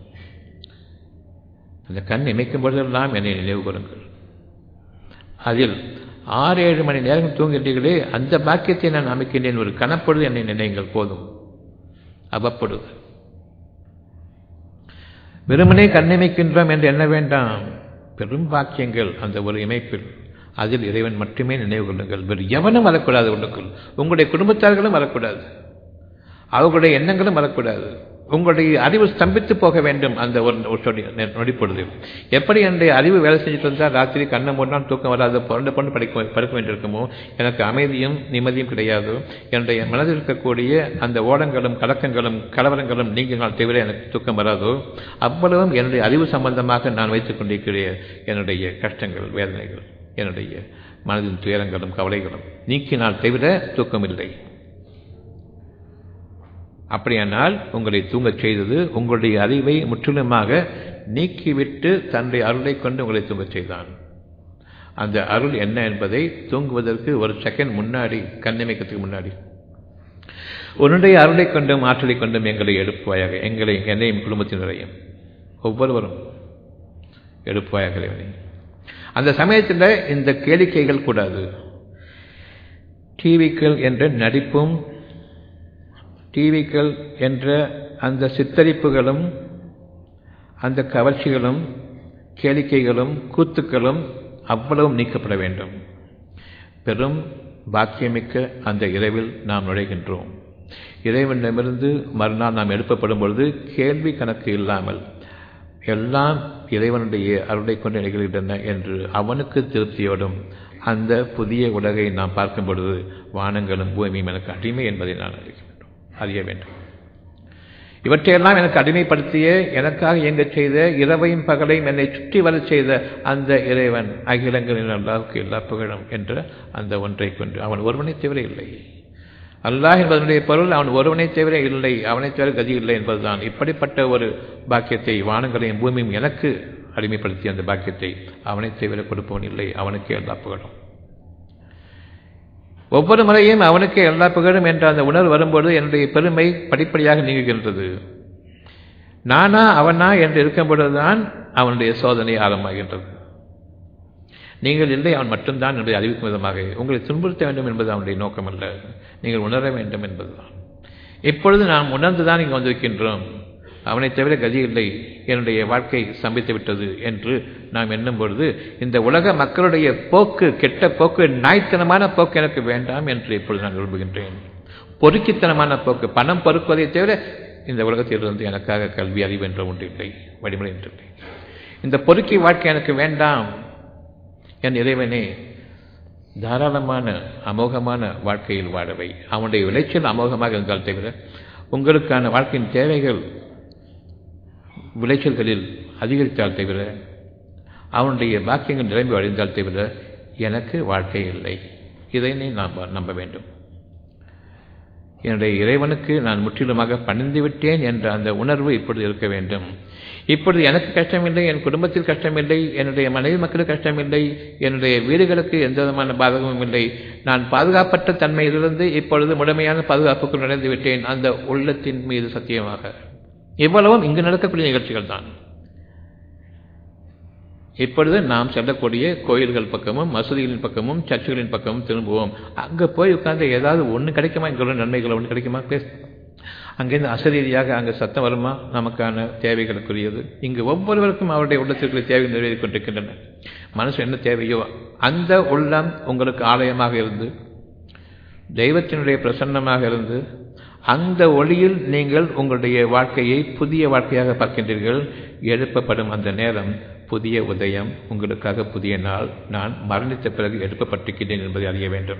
அந்த கண் இமைக்கும் பொழுதெல்லாம் என்னை நினைவு கூறுங்கள் அதில் ஆறு ஏழு மணி நேரம் தூங்குகின்றீர்களே அந்த பாக்கியத்தை நான் அமைக்கின்றேன் ஒரு கனப்பொழுது என்னை நினைங்கள் போதும் அவ்வப்பொழுது வெறுமனே கண்ணிமைக்கின்றோம் என்று எண்ண வேண்டாம் பெரும் பாக்கியங்கள் அந்த ஒரு இமைப்பில் அதில் இறைவன் மட்டுமே நினைவு கொள்ளுங்கள் வேறு எவனும் வரக்கூடாது உள்ளுக்குள் உங்களுடைய குடும்பத்தார்களும் வரக்கூடாது அவர்களுடைய எண்ணங்களும் வரக்கூடாது உங்களுடைய அறிவு ஸ்தம்பித்து போக வேண்டும் அந்த ஒரு நொடிப்பொழுது எப்படி என்னுடைய அறிவு வேலை செஞ்சுட்டு இருந்தால் ராத்திரி கண்ணை மூடினால் தூக்கம் வராது புரண்டு பொண்ணு படிக்க படுக்க வேண்டியிருக்குமோ எனக்கு அமைதியும் நிம்மதியும் கிடையாது என்னுடைய மனதில் இருக்கக்கூடிய அந்த ஓடங்களும் கலக்கங்களும் கலவரங்களும் நீங்கினால் தவிர எனக்கு தூக்கம் வராதோ அவ்வளவும் என்னுடைய அறிவு சம்பந்தமாக நான் வைத்துக் கொண்டிருக்கிற என்னுடைய கஷ்டங்கள் வேதனைகள் என்னுடைய மனதின் துயரங்களும் கவலைகளும் நீக்கினால் தவிர தூக்கம் இல்லை அப்படியானால் உங்களை தூங்கச் செய்தது உங்களுடைய அறிவை முற்றிலுமாக நீக்கிவிட்டு தன்னுடைய அருளை கொண்டு உங்களை தூங்கச் செய்தான் அந்த அருள் என்ன என்பதை தூங்குவதற்கு ஒரு செகண்ட் முன்னாடி கண்ணிமைக்கத்துக்கு முன்னாடி உன்னுடைய அருளை கொண்டும் ஆற்றலை கொண்டும் எங்களை எழுப்புவாயாக எங்களை என்னையும் குடும்பத்தினரையும் ஒவ்வொருவரும் எழுப்புவாயாக இறைவனை அந்த சமயத்தில் இந்த கேளிக்கைகள் கூடாது டிவிக்கள் என்ற நடிப்பும் டிவிக்கள் என்ற அந்த சித்தரிப்புகளும் அந்த கவர்ச்சிகளும் கேளிக்கைகளும் கூத்துக்களும் அவ்வளவும் நீக்கப்பட வேண்டும் பெரும் பாக்கியமிக்க அந்த இரவில் நாம் நுழைகின்றோம் இறைவனிடமிருந்து மறுநாள் நாம் எழுப்பப்படும் பொழுது கேள்வி கணக்கு இல்லாமல் எல்லாம் இறைவனுடைய அருளை கொண்டு நிகழ்கின்றன என்று அவனுக்கு திருப்தியோடும் அந்த புதிய உலகை நாம் பார்க்கும் பொழுது வானங்களும் பூமியும் எனக்கு அடிமை என்பதை நான் அறிய வேண்டும் அறிய வேண்டும் இவற்றையெல்லாம் எனக்கு அடிமைப்படுத்திய எனக்காக இயங்கச் செய்த இரவையும் பகலையும் என்னை சுற்றி வரச் செய்த அந்த இறைவன் அகிலங்களின் அல்லாவுக்கு எல்லா புகழும் என்ற அந்த ஒன்றை கொண்டு அவன் ஒருவனை தவிர இல்லை அல்லாஹ் என்பதனுடைய பொருள் அவன் ஒருவனை தவிர இல்லை அவனை தவிர கதி இல்லை என்பதுதான் இப்படிப்பட்ட ஒரு பாக்கியத்தை வானங்களையும் பூமியும் எனக்கு அடிமைப்படுத்திய அந்த பாக்கியத்தை அவனை தவிர கொடுப்பவன் இல்லை அவனுக்கே எல்லா புகழும் ஒவ்வொரு முறையும் அவனுக்கே எல்லா புகழும் என்ற அந்த உணர்வு வரும்போது என்னுடைய பெருமை படிப்படியாக நீங்குகின்றது நானா அவனா என்று இருக்கும் பொழுதுதான் அவனுடைய சோதனை ஆரம்பமாகின்றது நீங்கள் இல்லை அவன் மட்டும்தான் என்பதை அறிவிக்கும் விதமாக உங்களை துன்புறுத்த வேண்டும் என்பது அவனுடைய நோக்கம் அல்ல நீங்கள் உணர வேண்டும் என்பதுதான் இப்பொழுது நாம் உணர்ந்துதான் இங்கு வந்திருக்கின்றோம் அவனை தவிர கதி இல்லை என்னுடைய வாழ்க்கை சம்பித்து விட்டது என்று நாம் எண்ணும் பொழுது இந்த உலக மக்களுடைய போக்கு கெட்ட போக்கு நாய்த்தனமான போக்கு எனக்கு வேண்டாம் என்று இப்பொழுது நான் விரும்புகின்றேன் பொறுக்கித்தனமான போக்கு பணம் பொறுக்குவதை தவிர இந்த உலகத்திலிருந்து எனக்காக கல்வி அறிவு என்ற ஒன்று இல்லை வழிமுறை என்று இல்லை இந்த பொறுக்கி வாழ்க்கை எனக்கு வேண்டாம் என் இறைவனே தாராளமான அமோகமான வாழ்க்கையில் வாழவை அவனுடைய விளைச்சல் அமோகமாக இருந்தால் தவிர உங்களுக்கான வாழ்க்கையின் தேவைகள் விளைச்சல்களில் அதிகரித்தால் தவிர அவனுடைய பாக்கியங்கள் நிரம்பி வழிந்தால் தவிர எனக்கு வாழ்க்கை இல்லை இதை நீ நாம் நம்ப வேண்டும் என்னுடைய இறைவனுக்கு நான் முற்றிலுமாக பணிந்து விட்டேன் என்ற அந்த உணர்வு இப்பொழுது இருக்க வேண்டும் இப்பொழுது எனக்கு கஷ்டமில்லை என் குடும்பத்தில் கஷ்டமில்லை என்னுடைய மனைவி மக்களுக்கு கஷ்டமில்லை என்னுடைய வீடுகளுக்கு எந்த விதமான பாதகமும் இல்லை நான் பாதுகாப்பற்ற தன்மையிலிருந்து இப்பொழுது முழுமையான பாதுகாப்புக்கு நுழைந்து விட்டேன் அந்த உள்ளத்தின் மீது சத்தியமாக இவ்வளவும் இங்கு நடக்கக்கூடிய நிகழ்ச்சிகள் தான் இப்பொழுது நாம் செல்லக்கூடிய கோயில்கள் பக்கமும் மசூதிகளின் பக்கமும் சர்ச்சுகளின் பக்கமும் திரும்புவோம் அங்கே போய் உட்கார்ந்து ஏதாவது ஒன்று கிடைக்குமா இங்கே உள்ள நன்மைகள் ஒன்று கிடைக்குமா பேச அங்கேருந்து அசரீதியாக அங்கே சத்தம் வருமா நமக்கான தேவைகளுக்குரியது இங்கு ஒவ்வொருவருக்கும் அவருடைய உள்ளத்திற்குரிய தேவை நிறைவேறிக் கொண்டிருக்கின்றன மனசு என்ன தேவையோ அந்த உள்ளம் உங்களுக்கு ஆலயமாக இருந்து தெய்வத்தினுடைய பிரசன்னமாக இருந்து அந்த ஒளியில் நீங்கள் உங்களுடைய வாழ்க்கையை புதிய வாழ்க்கையாக பார்க்கின்றீர்கள் எழுப்பப்படும் அந்த நேரம் புதிய உதயம் உங்களுக்காக புதிய நாள் நான் மரணித்த பிறகு எழுப்பப்பட்டிருக்கிறேன் என்பதை அறிய வேண்டும்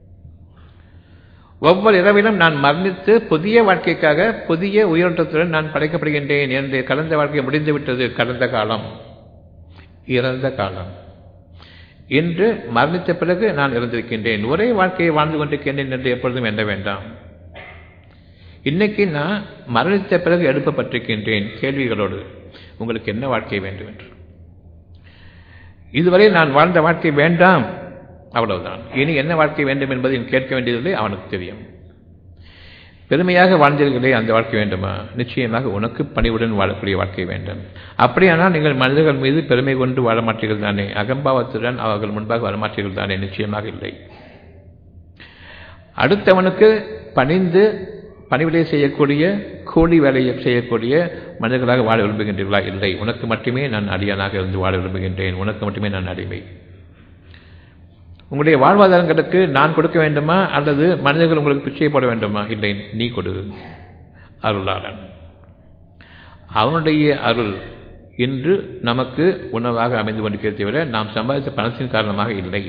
ஒவ்வொரு இரவிலும் நான் மரணித்து புதிய வாழ்க்கைக்காக புதிய உயிரோட்டத்துடன் நான் படைக்கப்படுகின்றேன் என்னுடைய கடந்த வாழ்க்கை முடிந்துவிட்டது கடந்த காலம் இறந்த காலம் இன்று மரணித்த பிறகு நான் இறந்திருக்கின்றேன் ஒரே வாழ்க்கையை வாழ்ந்து கொண்டிருக்கின்றேன் என்று எப்பொழுதும் எண்ண வேண்டாம் இன்னைக்கு நான் மரணித்த பிறகு எழுப்பப்பட்டிருக்கின்றேன் கேள்விகளோடு உங்களுக்கு என்ன வாழ்க்கை வேண்டும் என்று இதுவரை நான் வாழ்ந்த வாழ்க்கை வேண்டாம் அவ்வளவுதான் இனி என்ன வாழ்க்கை வேண்டும் என்பதை கேட்க வேண்டியதில்லை அவனுக்கு தெரியும் பெருமையாக வாழ்ந்தீர்களே அந்த வாழ்க்கை வேண்டுமா நிச்சயமாக உனக்கு பணிவுடன் வாழக்கூடிய வாழ்க்கை வேண்டும் அப்படியானால் நீங்கள் மனிதர்கள் மீது பெருமை கொண்டு வாழ மாட்டீர்கள் தானே அகம்பாவத்துடன் அவர்கள் முன்பாக வரமாட்டீர்கள் தானே நிச்சயமாக இல்லை அடுத்தவனுக்கு பணிந்து பணிவிடை செய்யக்கூடிய கூலி வேலையை செய்யக்கூடிய மனிதர்களாக வாழ விரும்புகின்றீர்களா இல்லை உனக்கு மட்டுமே நான் அடியானாக இருந்து வாழ விரும்புகின்றேன் உனக்கு மட்டுமே நான் அடிமை உங்களுடைய வாழ்வாதாரங்களுக்கு நான் கொடுக்க வேண்டுமா அல்லது மனிதர்கள் உங்களுக்கு பிச்சை போட வேண்டுமா இல்லை நீ கொடு அருளாளன் அவனுடைய அருள் இன்று நமக்கு உணவாக அமைந்து கொண்டிருக்கிறதை விட நாம் சம்பாதித்த பணத்தின் காரணமாக இல்லை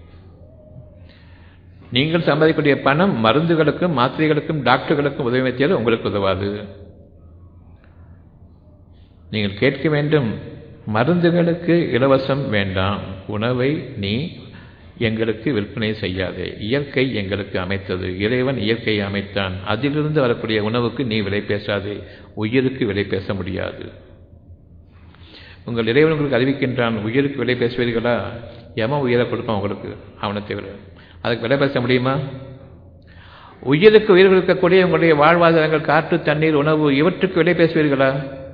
நீங்கள் சம்பாதிக்கக்கூடிய பணம் மருந்துகளுக்கும் மாத்திரைகளுக்கும் டாக்டர்களுக்கும் உதவி செய்வது உங்களுக்கு உதவாது நீங்கள் கேட்க வேண்டும் மருந்துகளுக்கு இலவசம் வேண்டாம் உணவை நீ எங்களுக்கு விற்பனை செய்யாதே இயற்கை எங்களுக்கு அமைத்தது இறைவன் இயற்கையை அமைத்தான் அதிலிருந்து வரக்கூடிய உணவுக்கு நீ விலை பேசாதே உயிருக்கு விலை பேச முடியாது உங்கள் இறைவன் உங்களுக்கு அறிவிக்கின்றான் உயிருக்கு விலை பேசுவீர்களா எம உயிரை கொடுப்பான் உங்களுக்கு அவனை தவிர அதுக்கு விலை பேச முடியுமா உயிருக்கு உயிர் இருக்கக்கூடிய உங்களுடைய வாழ்வாதாரங்கள் காற்று தண்ணீர் உணவு இவற்றுக்கு விலை பேசுவீர்களா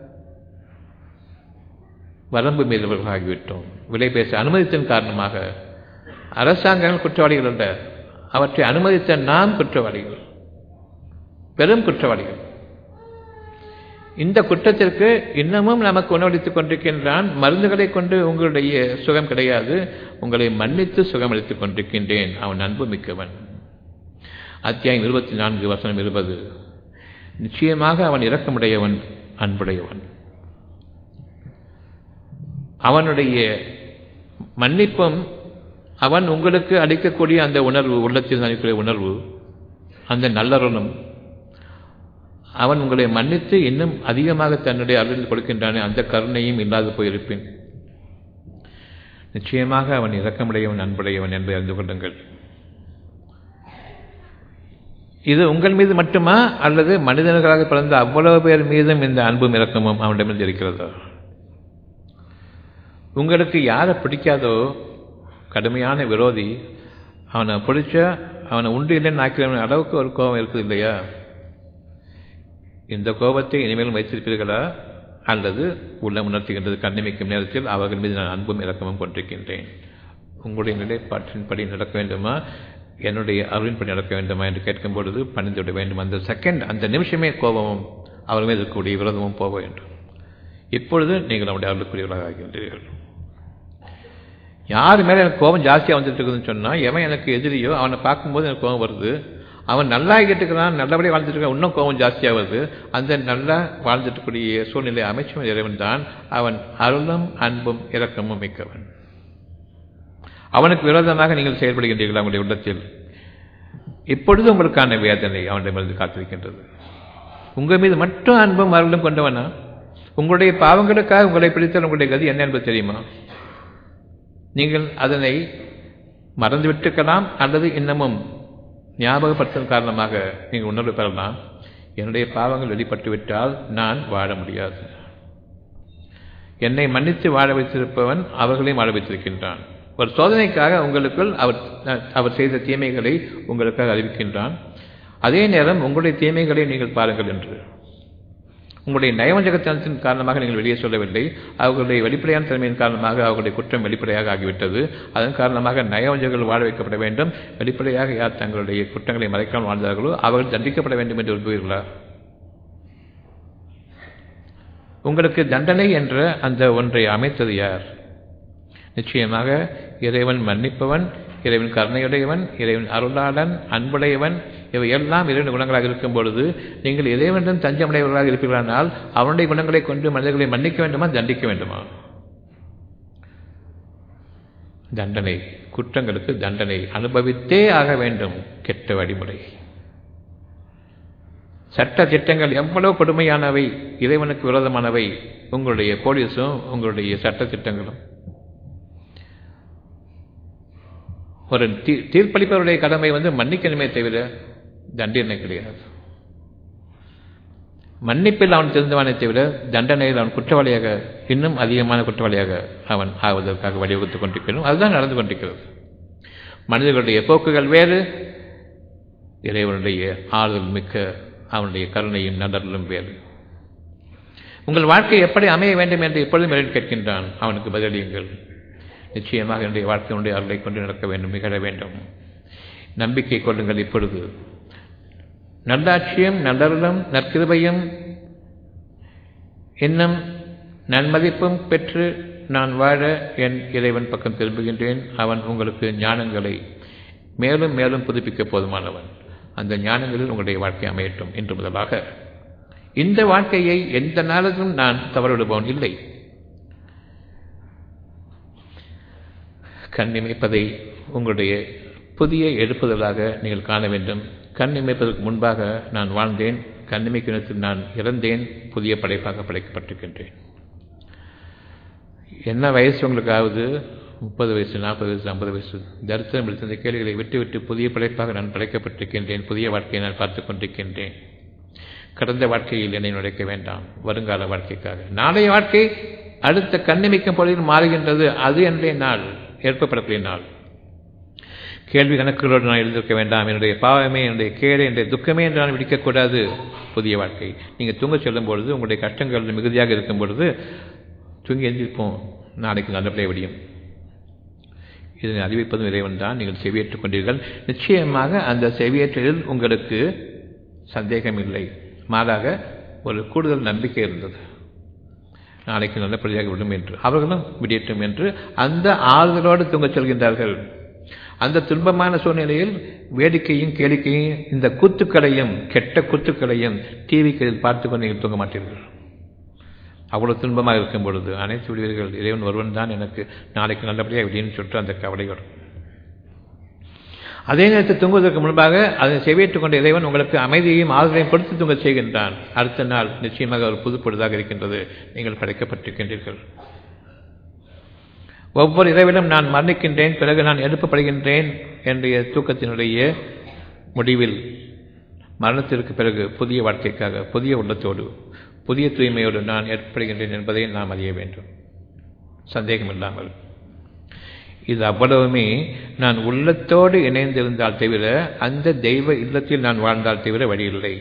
வரம்பு மீறவர்களாகிவிட்டோம் விலை பேச அனுமதித்தன் காரணமாக அரசாங்கங்கள் குற்றவாளிகள் அல்ல அவற்றை அனுமதித்த நாம் குற்றவாளிகள் பெரும் குற்றவாளிகள் இந்த குற்றத்திற்கு இன்னமும் நமக்கு உணவளித்துக் கொண்டிருக்கின்றான் மருந்துகளை கொண்டு உங்களுடைய சுகம் கிடையாது உங்களை மன்னித்து சுகமளித்துக் கொண்டிருக்கின்றேன் அவன் அன்பு மிக்கவன் அத்தியாயம் இருபத்தி நான்கு வசனம் இருபது நிச்சயமாக அவன் இரக்கமுடையவன் அன்புடையவன் அவனுடைய மன்னிப்பும் அவன் உங்களுக்கு அளிக்கக்கூடிய அந்த உணர்வு உள்ளத்தில் அளிக்கக்கூடிய உணர்வு அந்த நல்லருளும் அவன் உங்களை மன்னித்து இன்னும் அதிகமாக தன்னுடைய அருள் கொடுக்கின்றானே அந்த கருணையும் இல்லாது போயிருப்பேன் நிச்சயமாக அவன் இரக்கமுடையவன் அன்புடையவன் என்பதை அறிந்து கொள்ளுங்கள் இது உங்கள் மீது மட்டுமா அல்லது மனிதர்களாக பிறந்த அவ்வளவு பேர் மீதும் இந்த அன்பும் இரக்கமும் அவனிடமிருந்து இருக்கிறதா உங்களுக்கு யாரை பிடிக்காதோ கடுமையான விரோதி அவனை பிடிச்ச அவனை உண்டு இல்லைன்னு ஆக்கிறவன் அளவுக்கு ஒரு கோபம் இருக்குது இல்லையா இந்த கோபத்தை இனிமேலும் வைத்திருப்பீர்களா அல்லது உள்ள உணர்த்துகின்றது கண்ணிமைக்கும் நேரத்தில் அவர்கள் மீது நான் அன்பும் இறக்கமும் கொண்டிருக்கின்றேன் உங்களுடைய நிலைப்பாட்டின்படி நடக்க வேண்டுமா என்னுடைய அருளின்படி நடக்க வேண்டுமா என்று கேட்கும் பொழுது பணிந்துவிட வேண்டும் அந்த செகண்ட் அந்த நிமிஷமே கோபமும் அவர் மீது இருக்கக்கூடிய விரோதமும் போக வேண்டும் இப்பொழுது நீங்கள் அவருடைய அருளுக்குரியவர்களாக ஆகின்றீர்கள் யார் மேலே எனக்கு கோபம் ஜாஸ்தியாக வந்துட்டு இருக்குதுன்னு சொன்னால் எவன் எனக்கு எதிரியோ அவனை பார்க்கும்போது எனக்கு கோபம் வருது அவன் நல்லா கேட்டுக்கிறான் நல்லபடியாக வாழ்ந்துட்டு இருக்கான் இன்னும் கோபம் ஜாஸ்தியாக வருது அந்த நல்லா வாழ்ந்துட்டுக்கூடிய சூழ்நிலை அமைச்சும் இறைவன் தான் அவன் அருளும் அன்பும் இரக்கமும் மிக்கவன் அவனுக்கு விரோதமாக நீங்கள் செயல்படுகின்றீர்கள் அவனுடைய உள்ளத்தில் இப்பொழுது உங்களுக்கான வேதனை அவனிடமிருந்து காத்திருக்கின்றது உங்கள் மீது மட்டும் அன்பும் அருளும் கொண்டவனா உங்களுடைய பாவங்களுக்காக உங்களை பிடித்தால் உங்களுடைய கதி என்ன என்பது தெரியுமா நீங்கள் அதனை மறந்துவிட்டிருக்கலாம் அல்லது இன்னமும் ஞாபகப்படுத்தும் காரணமாக நீங்கள் உணர்வு பெறலாம் என்னுடைய பாவங்கள் வெளிப்பட்டு விட்டால் நான் வாழ முடியாது என்னை மன்னித்து வாழ வைத்திருப்பவன் அவர்களையும் வாழ வைத்திருக்கின்றான் ஒரு சோதனைக்காக உங்களுக்குள் அவர் அவர் செய்த தீமைகளை உங்களுக்காக அறிவிக்கின்றான் அதே நேரம் உங்களுடைய தீமைகளை நீங்கள் பாருங்கள் என்று உங்களுடைய நயவஞ்சகத்தனத்தின் காரணமாக நீங்கள் வெளியே சொல்லவில்லை அவர்களுடைய வெளிப்படையான தன்மையின் காரணமாக அவர்களுடைய குற்றம் வெளிப்படையாக ஆகிவிட்டது அதன் காரணமாக நயவஞ்சகர்கள் வாழ வைக்கப்பட வேண்டும் வெளிப்படையாக யார் தங்களுடைய குற்றங்களை மறைக்காமல் வாழ்ந்தார்களோ அவர்கள் தண்டிக்கப்பட வேண்டும் என்று விரும்புவீர்களா உங்களுக்கு தண்டனை என்ற அந்த ஒன்றை அமைத்தது யார் நிச்சயமாக இறைவன் மன்னிப்பவன் இறைவன் கருணையுடையவன் இறைவன் அருளாளன் அன்புடையவன் இவை எல்லாம் இறைவன் குணங்களாக இருக்கும் பொழுது நீங்கள் இறைவனிடம் தஞ்சமடையவர்களாக இருப்பீர்களானால் அவனுடைய குணங்களை கொண்டு மனிதர்களை மன்னிக்க வேண்டுமா தண்டிக்க வேண்டுமா தண்டனை குற்றங்களுக்கு தண்டனை அனுபவித்தே ஆக வேண்டும் கெட்ட வழிமுறை சட்ட திட்டங்கள் எவ்வளவு கொடுமையானவை இறைவனுக்கு விரோதமானவை உங்களுடைய போலீஸும் உங்களுடைய சட்ட திட்டங்களும் ஒரு தீ தீர்ப்பளிப்பவருடைய கடமை வந்து மன்னிக்கணுமே தவிர தண்டனை கிடையாது மன்னிப்பில் அவன் தெரிந்தவனை தவிர தண்டனையில் அவன் குற்றவாளியாக இன்னும் அதிகமான குற்றவாளியாக அவன் ஆவதற்காக வழிவகுத்துக் கொண்டிருக்கணும் அதுதான் நடந்து கொண்டிருக்கிறது மனிதர்களுடைய போக்குகள் வேறு இறைவனுடைய ஆறுதல் மிக்க அவனுடைய கருணையும் நடலும் வேறு உங்கள் வாழ்க்கை எப்படி அமைய வேண்டும் என்று எப்பொழுதும் இறைவன் கேட்கின்றான் அவனுக்கு பதிலளியுங்கள் நிச்சயமாக என்னுடைய வாழ்க்கையினுடைய அருளை கொண்டு நடக்க வேண்டும் நிகழ வேண்டும் நம்பிக்கை கொள்ளுங்கள் இப்பொழுது நல்லாட்சியும் நல்லருளும் நற்கிருபையும் இன்னும் நன்மதிப்பும் பெற்று நான் வாழ என் இறைவன் பக்கம் திரும்புகின்றேன் அவன் உங்களுக்கு ஞானங்களை மேலும் மேலும் புதுப்பிக்க போதுமானவன் அந்த ஞானங்களில் உங்களுடைய வாழ்க்கை அமையட்டும் இன்று முதலாக இந்த வாழ்க்கையை எந்த நாளிலும் நான் தவறுவிடுபவன் இல்லை கண் இமைப்பதை உங்களுடைய புதிய எழுப்புதலாக நீங்கள் காண வேண்டும் கண் இமைப்பதற்கு முன்பாக நான் வாழ்ந்தேன் கண் இமைக்கிணத்தில் நான் இறந்தேன் புதிய படைப்பாக படைக்கப்பட்டிருக்கின்றேன் என்ன வயசு உங்களுக்கு ஆகுது முப்பது வயசு நாற்பது வயசு ஐம்பது வயசு தரிசனம் எடுத்த இந்த கேள்விகளை விட்டு விட்டு புதிய படைப்பாக நான் படைக்கப்பட்டிருக்கின்றேன் புதிய வாழ்க்கையை நான் பார்த்து கொண்டிருக்கின்றேன் கடந்த வாழ்க்கையில் என்னை நுழைக்க வேண்டாம் வருங்கால வாழ்க்கைக்காக நாளைய வாழ்க்கை அடுத்த கண்ணிமிக்கும் பொழுதில் மாறுகின்றது அது என்றே நாள் ஏற்படக்கூடிய நாள் கேள்வி கணக்குகளோடு நான் எழுதியிருக்க வேண்டாம் என்னுடைய பாவமே என்னுடைய கேடு என்னுடைய துக்கமே என்று நான் விடிக்கக்கூடாது புதிய வாழ்க்கை நீங்கள் தூங்க செல்லும் பொழுது உங்களுடைய கஷ்டங்கள் மிகுதியாக இருக்கும் பொழுது தூங்கி எழுந்திருப்போம் நாளைக்கு நல்லபடியாக விடியும் இதனை அறிவிப்பதும் இறைவன் தான் நீங்கள் செவியேற்றுக் கொண்டீர்கள் நிச்சயமாக அந்த செவியேற்றலில் உங்களுக்கு சந்தேகம் இல்லை மாறாக ஒரு கூடுதல் நம்பிக்கை இருந்தது நாளைக்கு நல்லபடியாக விடும் என்று அவர்களும் விடியட்டும் என்று அந்த ஆறுதலோடு தூங்கச் செல்கின்றார்கள் அந்த துன்பமான சூழ்நிலையில் வேடிக்கையும் கேளிக்கையும் இந்த கூத்துக்களையும் கெட்ட கூத்துக்களையும் டிவிக்களில் பார்த்து கொண்டு நீங்கள் தூங்க மாட்டீர்கள் அவ்வளவு துன்பமாக இருக்கும் பொழுது அனைத்து விடுவீர்கள் இறைவன் ஒருவன் தான் எனக்கு நாளைக்கு நல்லபடியாக விடியும் சொல்லிட்டு அந்த கவலையோடு அதே நேரத்தில் தூங்குவதற்கு முன்பாக அதை செவியேற்றுக் கொண்ட இறைவன் உங்களுக்கு அமைதியையும் ஆறுதலையும் கொடுத்து தூங்க செய்கின்றான் அடுத்த நாள் நிச்சயமாக ஒரு புது பொழுதாக இருக்கின்றது நீங்கள் படைக்கப்பட்டிருக்கின்றீர்கள் ஒவ்வொரு இரவிலும் நான் மரணிக்கின்றேன் பிறகு நான் எழுப்பப்படுகின்றேன் என்ற தூக்கத்தினுடைய முடிவில் மரணத்திற்கு பிறகு புதிய வாழ்க்கைக்காக புதிய உள்ளத்தோடு புதிய தூய்மையோடு நான் ஏற்படுகின்றேன் என்பதை நாம் அறிய வேண்டும் சந்தேகம் இல்லாமல் இது அவ்வளவுமே நான் உள்ளத்தோடு இணைந்திருந்தால் தவிர அந்த தெய்வ இல்லத்தில் நான் வாழ்ந்தால் தவிர வழியில்லை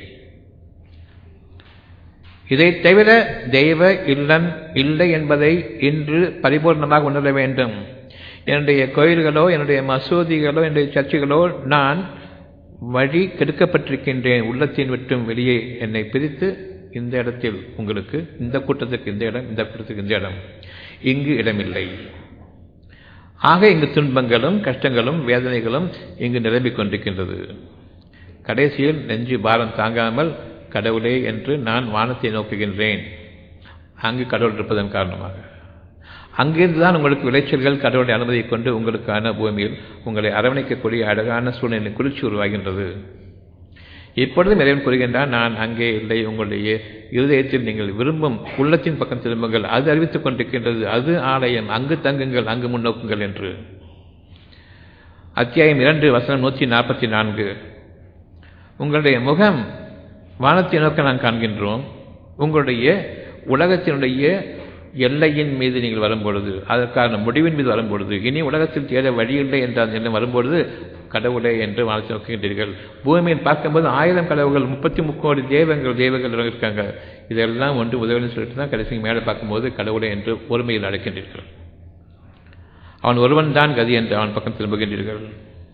இதை தவிர தெய்வ இல்லம் இல்லை என்பதை இன்று பரிபூர்ணமாக உணர வேண்டும் என்னுடைய கோயில்களோ என்னுடைய மசூதிகளோ என்னுடைய சர்ச்சுகளோ நான் வழி கெடுக்கப்பட்டிருக்கின்றேன் உள்ளத்தின் விட்டும் வெளியே என்னை பிரித்து இந்த இடத்தில் உங்களுக்கு இந்த கூட்டத்துக்கு இந்த இடம் இந்த கூட்டத்துக்கு இந்த இடம் இங்கு இடமில்லை ஆக இங்கு துன்பங்களும் கஷ்டங்களும் வேதனைகளும் இங்கு நிரம்பிக் கொண்டிருக்கின்றது கடைசியில் நெஞ்சு பாரம் தாங்காமல் கடவுளே என்று நான் வானத்தை நோக்குகின்றேன் அங்கு கடவுள் இருப்பதன் காரணமாக அங்கிருந்து தான் உங்களுக்கு விளைச்சல்கள் கடவுளுடைய அனுமதியை கொண்டு உங்களுக்கான பூமியில் உங்களை அரவணைக்கக்கூடிய அழகான சூழ்நிலை குளிர்ச்சி உருவாகின்றது இப்பொழுதும் இறைவன் கூறுகின்றான் நான் அங்கே இல்லை உங்களுடைய இருதயத்தில் நீங்கள் விரும்பும் உள்ளத்தின் பக்கம் திரும்புங்கள் அது அறிவித்துக் கொண்டிருக்கின்றது அது ஆலயம் அங்கு தங்குங்கள் அங்கு முன்னோக்குங்கள் என்று அத்தியாயம் இரண்டு வசனம் நூற்றி நாற்பத்தி நான்கு உங்களுடைய முகம் வானத்தை நோக்க நாம் காண்கின்றோம் உங்களுடைய உலகத்தினுடைய எல்லையின் மீது நீங்கள் வரும்பொழுது அதற்கான முடிவின் மீது வரும்பொழுது இனி உலகத்தில் தேட வழியில்லை என்ற அந்த எண்ணம் வரும்பொழுது கடவுளே என்று வானத்தை நோக்குகின்றீர்கள் பூமியில் பார்க்கும்போது ஆயிரம் கடவுள்கள் முப்பத்தி முக்கோடி தெய்வங்கள் தெய்வங்கள் இருக்காங்க இதெல்லாம் ஒன்று உதவின்னு சொல்லிட்டு தான் கடைசி மேலே பார்க்கும்போது கடவுளே என்று ஒருமையில் அழைக்கின்றீர்கள் அவன் ஒருவன் தான் கதி என்று அவன் பக்கம் திரும்புகின்றீர்கள்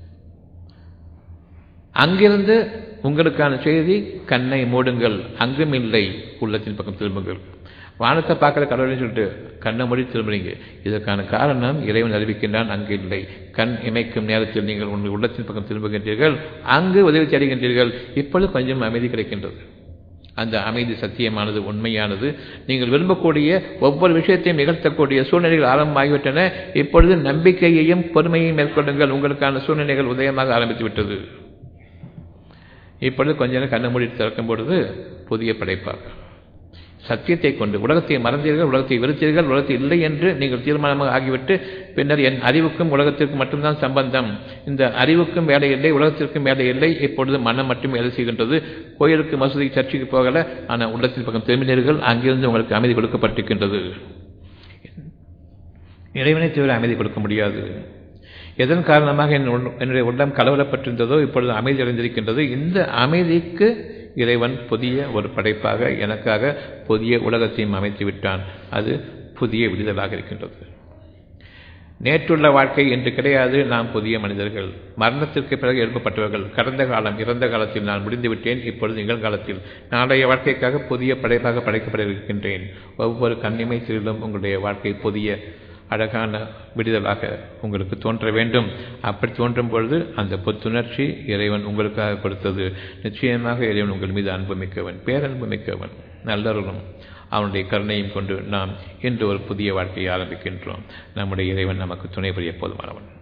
அங்கிருந்து உங்களுக்கான செய்தி கண்ணை மூடுங்கள் அங்கும் இல்லை உள்ளத்தின் பக்கம் திரும்புங்கள் வானத்தை பார்க்குற கடவுள்னு சொல்லிட்டு கண்ணை மூடி திரும்புறீங்க இதற்கான காரணம் இறைவன் அறிவிக்கின்றான் அங்கு இல்லை கண் இமைக்கும் நேரத்தில் நீங்கள் உங்கள் உள்ளத்தின் பக்கம் திரும்புகின்றீர்கள் அங்கு உதவி தேடுகின்றீர்கள் இப்பொழுது கொஞ்சம் அமைதி கிடைக்கின்றது அந்த அமைதி சத்தியமானது உண்மையானது நீங்கள் விரும்பக்கூடிய ஒவ்வொரு விஷயத்தையும் நிகழ்த்தக்கூடிய சூழ்நிலைகள் ஆரம்பமாகிவிட்டன இப்பொழுது நம்பிக்கையையும் பொறுமையையும் மேற்கொள்ளுங்கள் உங்களுக்கான சூழ்நிலைகள் உதயமாக ஆரம்பித்து விட்டது இப்பொழுது கொஞ்ச நேரம் கண்ணை மூடி திறக்கும் பொழுது புதிய படைப்பாக சத்தியத்தை கொண்டு உலகத்தை மறந்தீர்கள் உலகத்தை வெறுத்தீர்கள் உலகத்தை இல்லை என்று நீங்கள் தீர்மானமாக ஆகிவிட்டு பின்னர் என் அறிவுக்கும் உலகத்திற்கும் மட்டும்தான் சம்பந்தம் இந்த அறிவுக்கும் வேலை இல்லை உலகத்திற்கும் வேலை இல்லை இப்பொழுது மனம் மட்டும் வேலை செய்கின்றது கோயிலுக்கு மசூதி சர்ச்சுக்கு போகல ஆனால் உள்ளத்தின் பக்கம் திரும்பினீர்கள் அங்கிருந்து உங்களுக்கு அமைதி கொடுக்கப்பட்டிருக்கின்றது இறைவனை தவிர அமைதி கொடுக்க முடியாது எதன் காரணமாக என்னுடைய உள்ளம் கலவரப்பட்டிருந்ததோ இப்பொழுது அமைதி அடைந்திருக்கின்றது இந்த அமைதிக்கு இறைவன் புதிய ஒரு படைப்பாக எனக்காக புதிய உலகத்தையும் அமைத்து விட்டான் அது புதிய விடுதலாக இருக்கின்றது நேற்றுள்ள வாழ்க்கை என்று கிடையாது நாம் புதிய மனிதர்கள் மரணத்திற்கு பிறகு எழுப்பப்பட்டவர்கள் கடந்த காலம் இறந்த காலத்தில் நான் முடிந்துவிட்டேன் இப்பொழுது நிகழ்காலத்தில் நாளைய வாழ்க்கைக்காக புதிய படைப்பாக படைக்கப்பட இருக்கின்றேன் ஒவ்வொரு கண்ணிமைத்திலும் உங்களுடைய வாழ்க்கை புதிய அழகான விடுதலாக உங்களுக்கு தோன்ற வேண்டும் அப்படி தோன்றும் பொழுது அந்த புத்துணர்ச்சி இறைவன் உங்களுக்காக கொடுத்தது நிச்சயமாக இறைவன் உங்கள் மீது அன்பு மிக்கவன் பேரன்பு மிக்கவன் நல்லருளும் அவனுடைய கருணையும் கொண்டு நாம் இன்று ஒரு புதிய வாழ்க்கையை ஆரம்பிக்கின்றோம் நம்முடைய இறைவன் நமக்கு துணை புரிய போதுமானவன்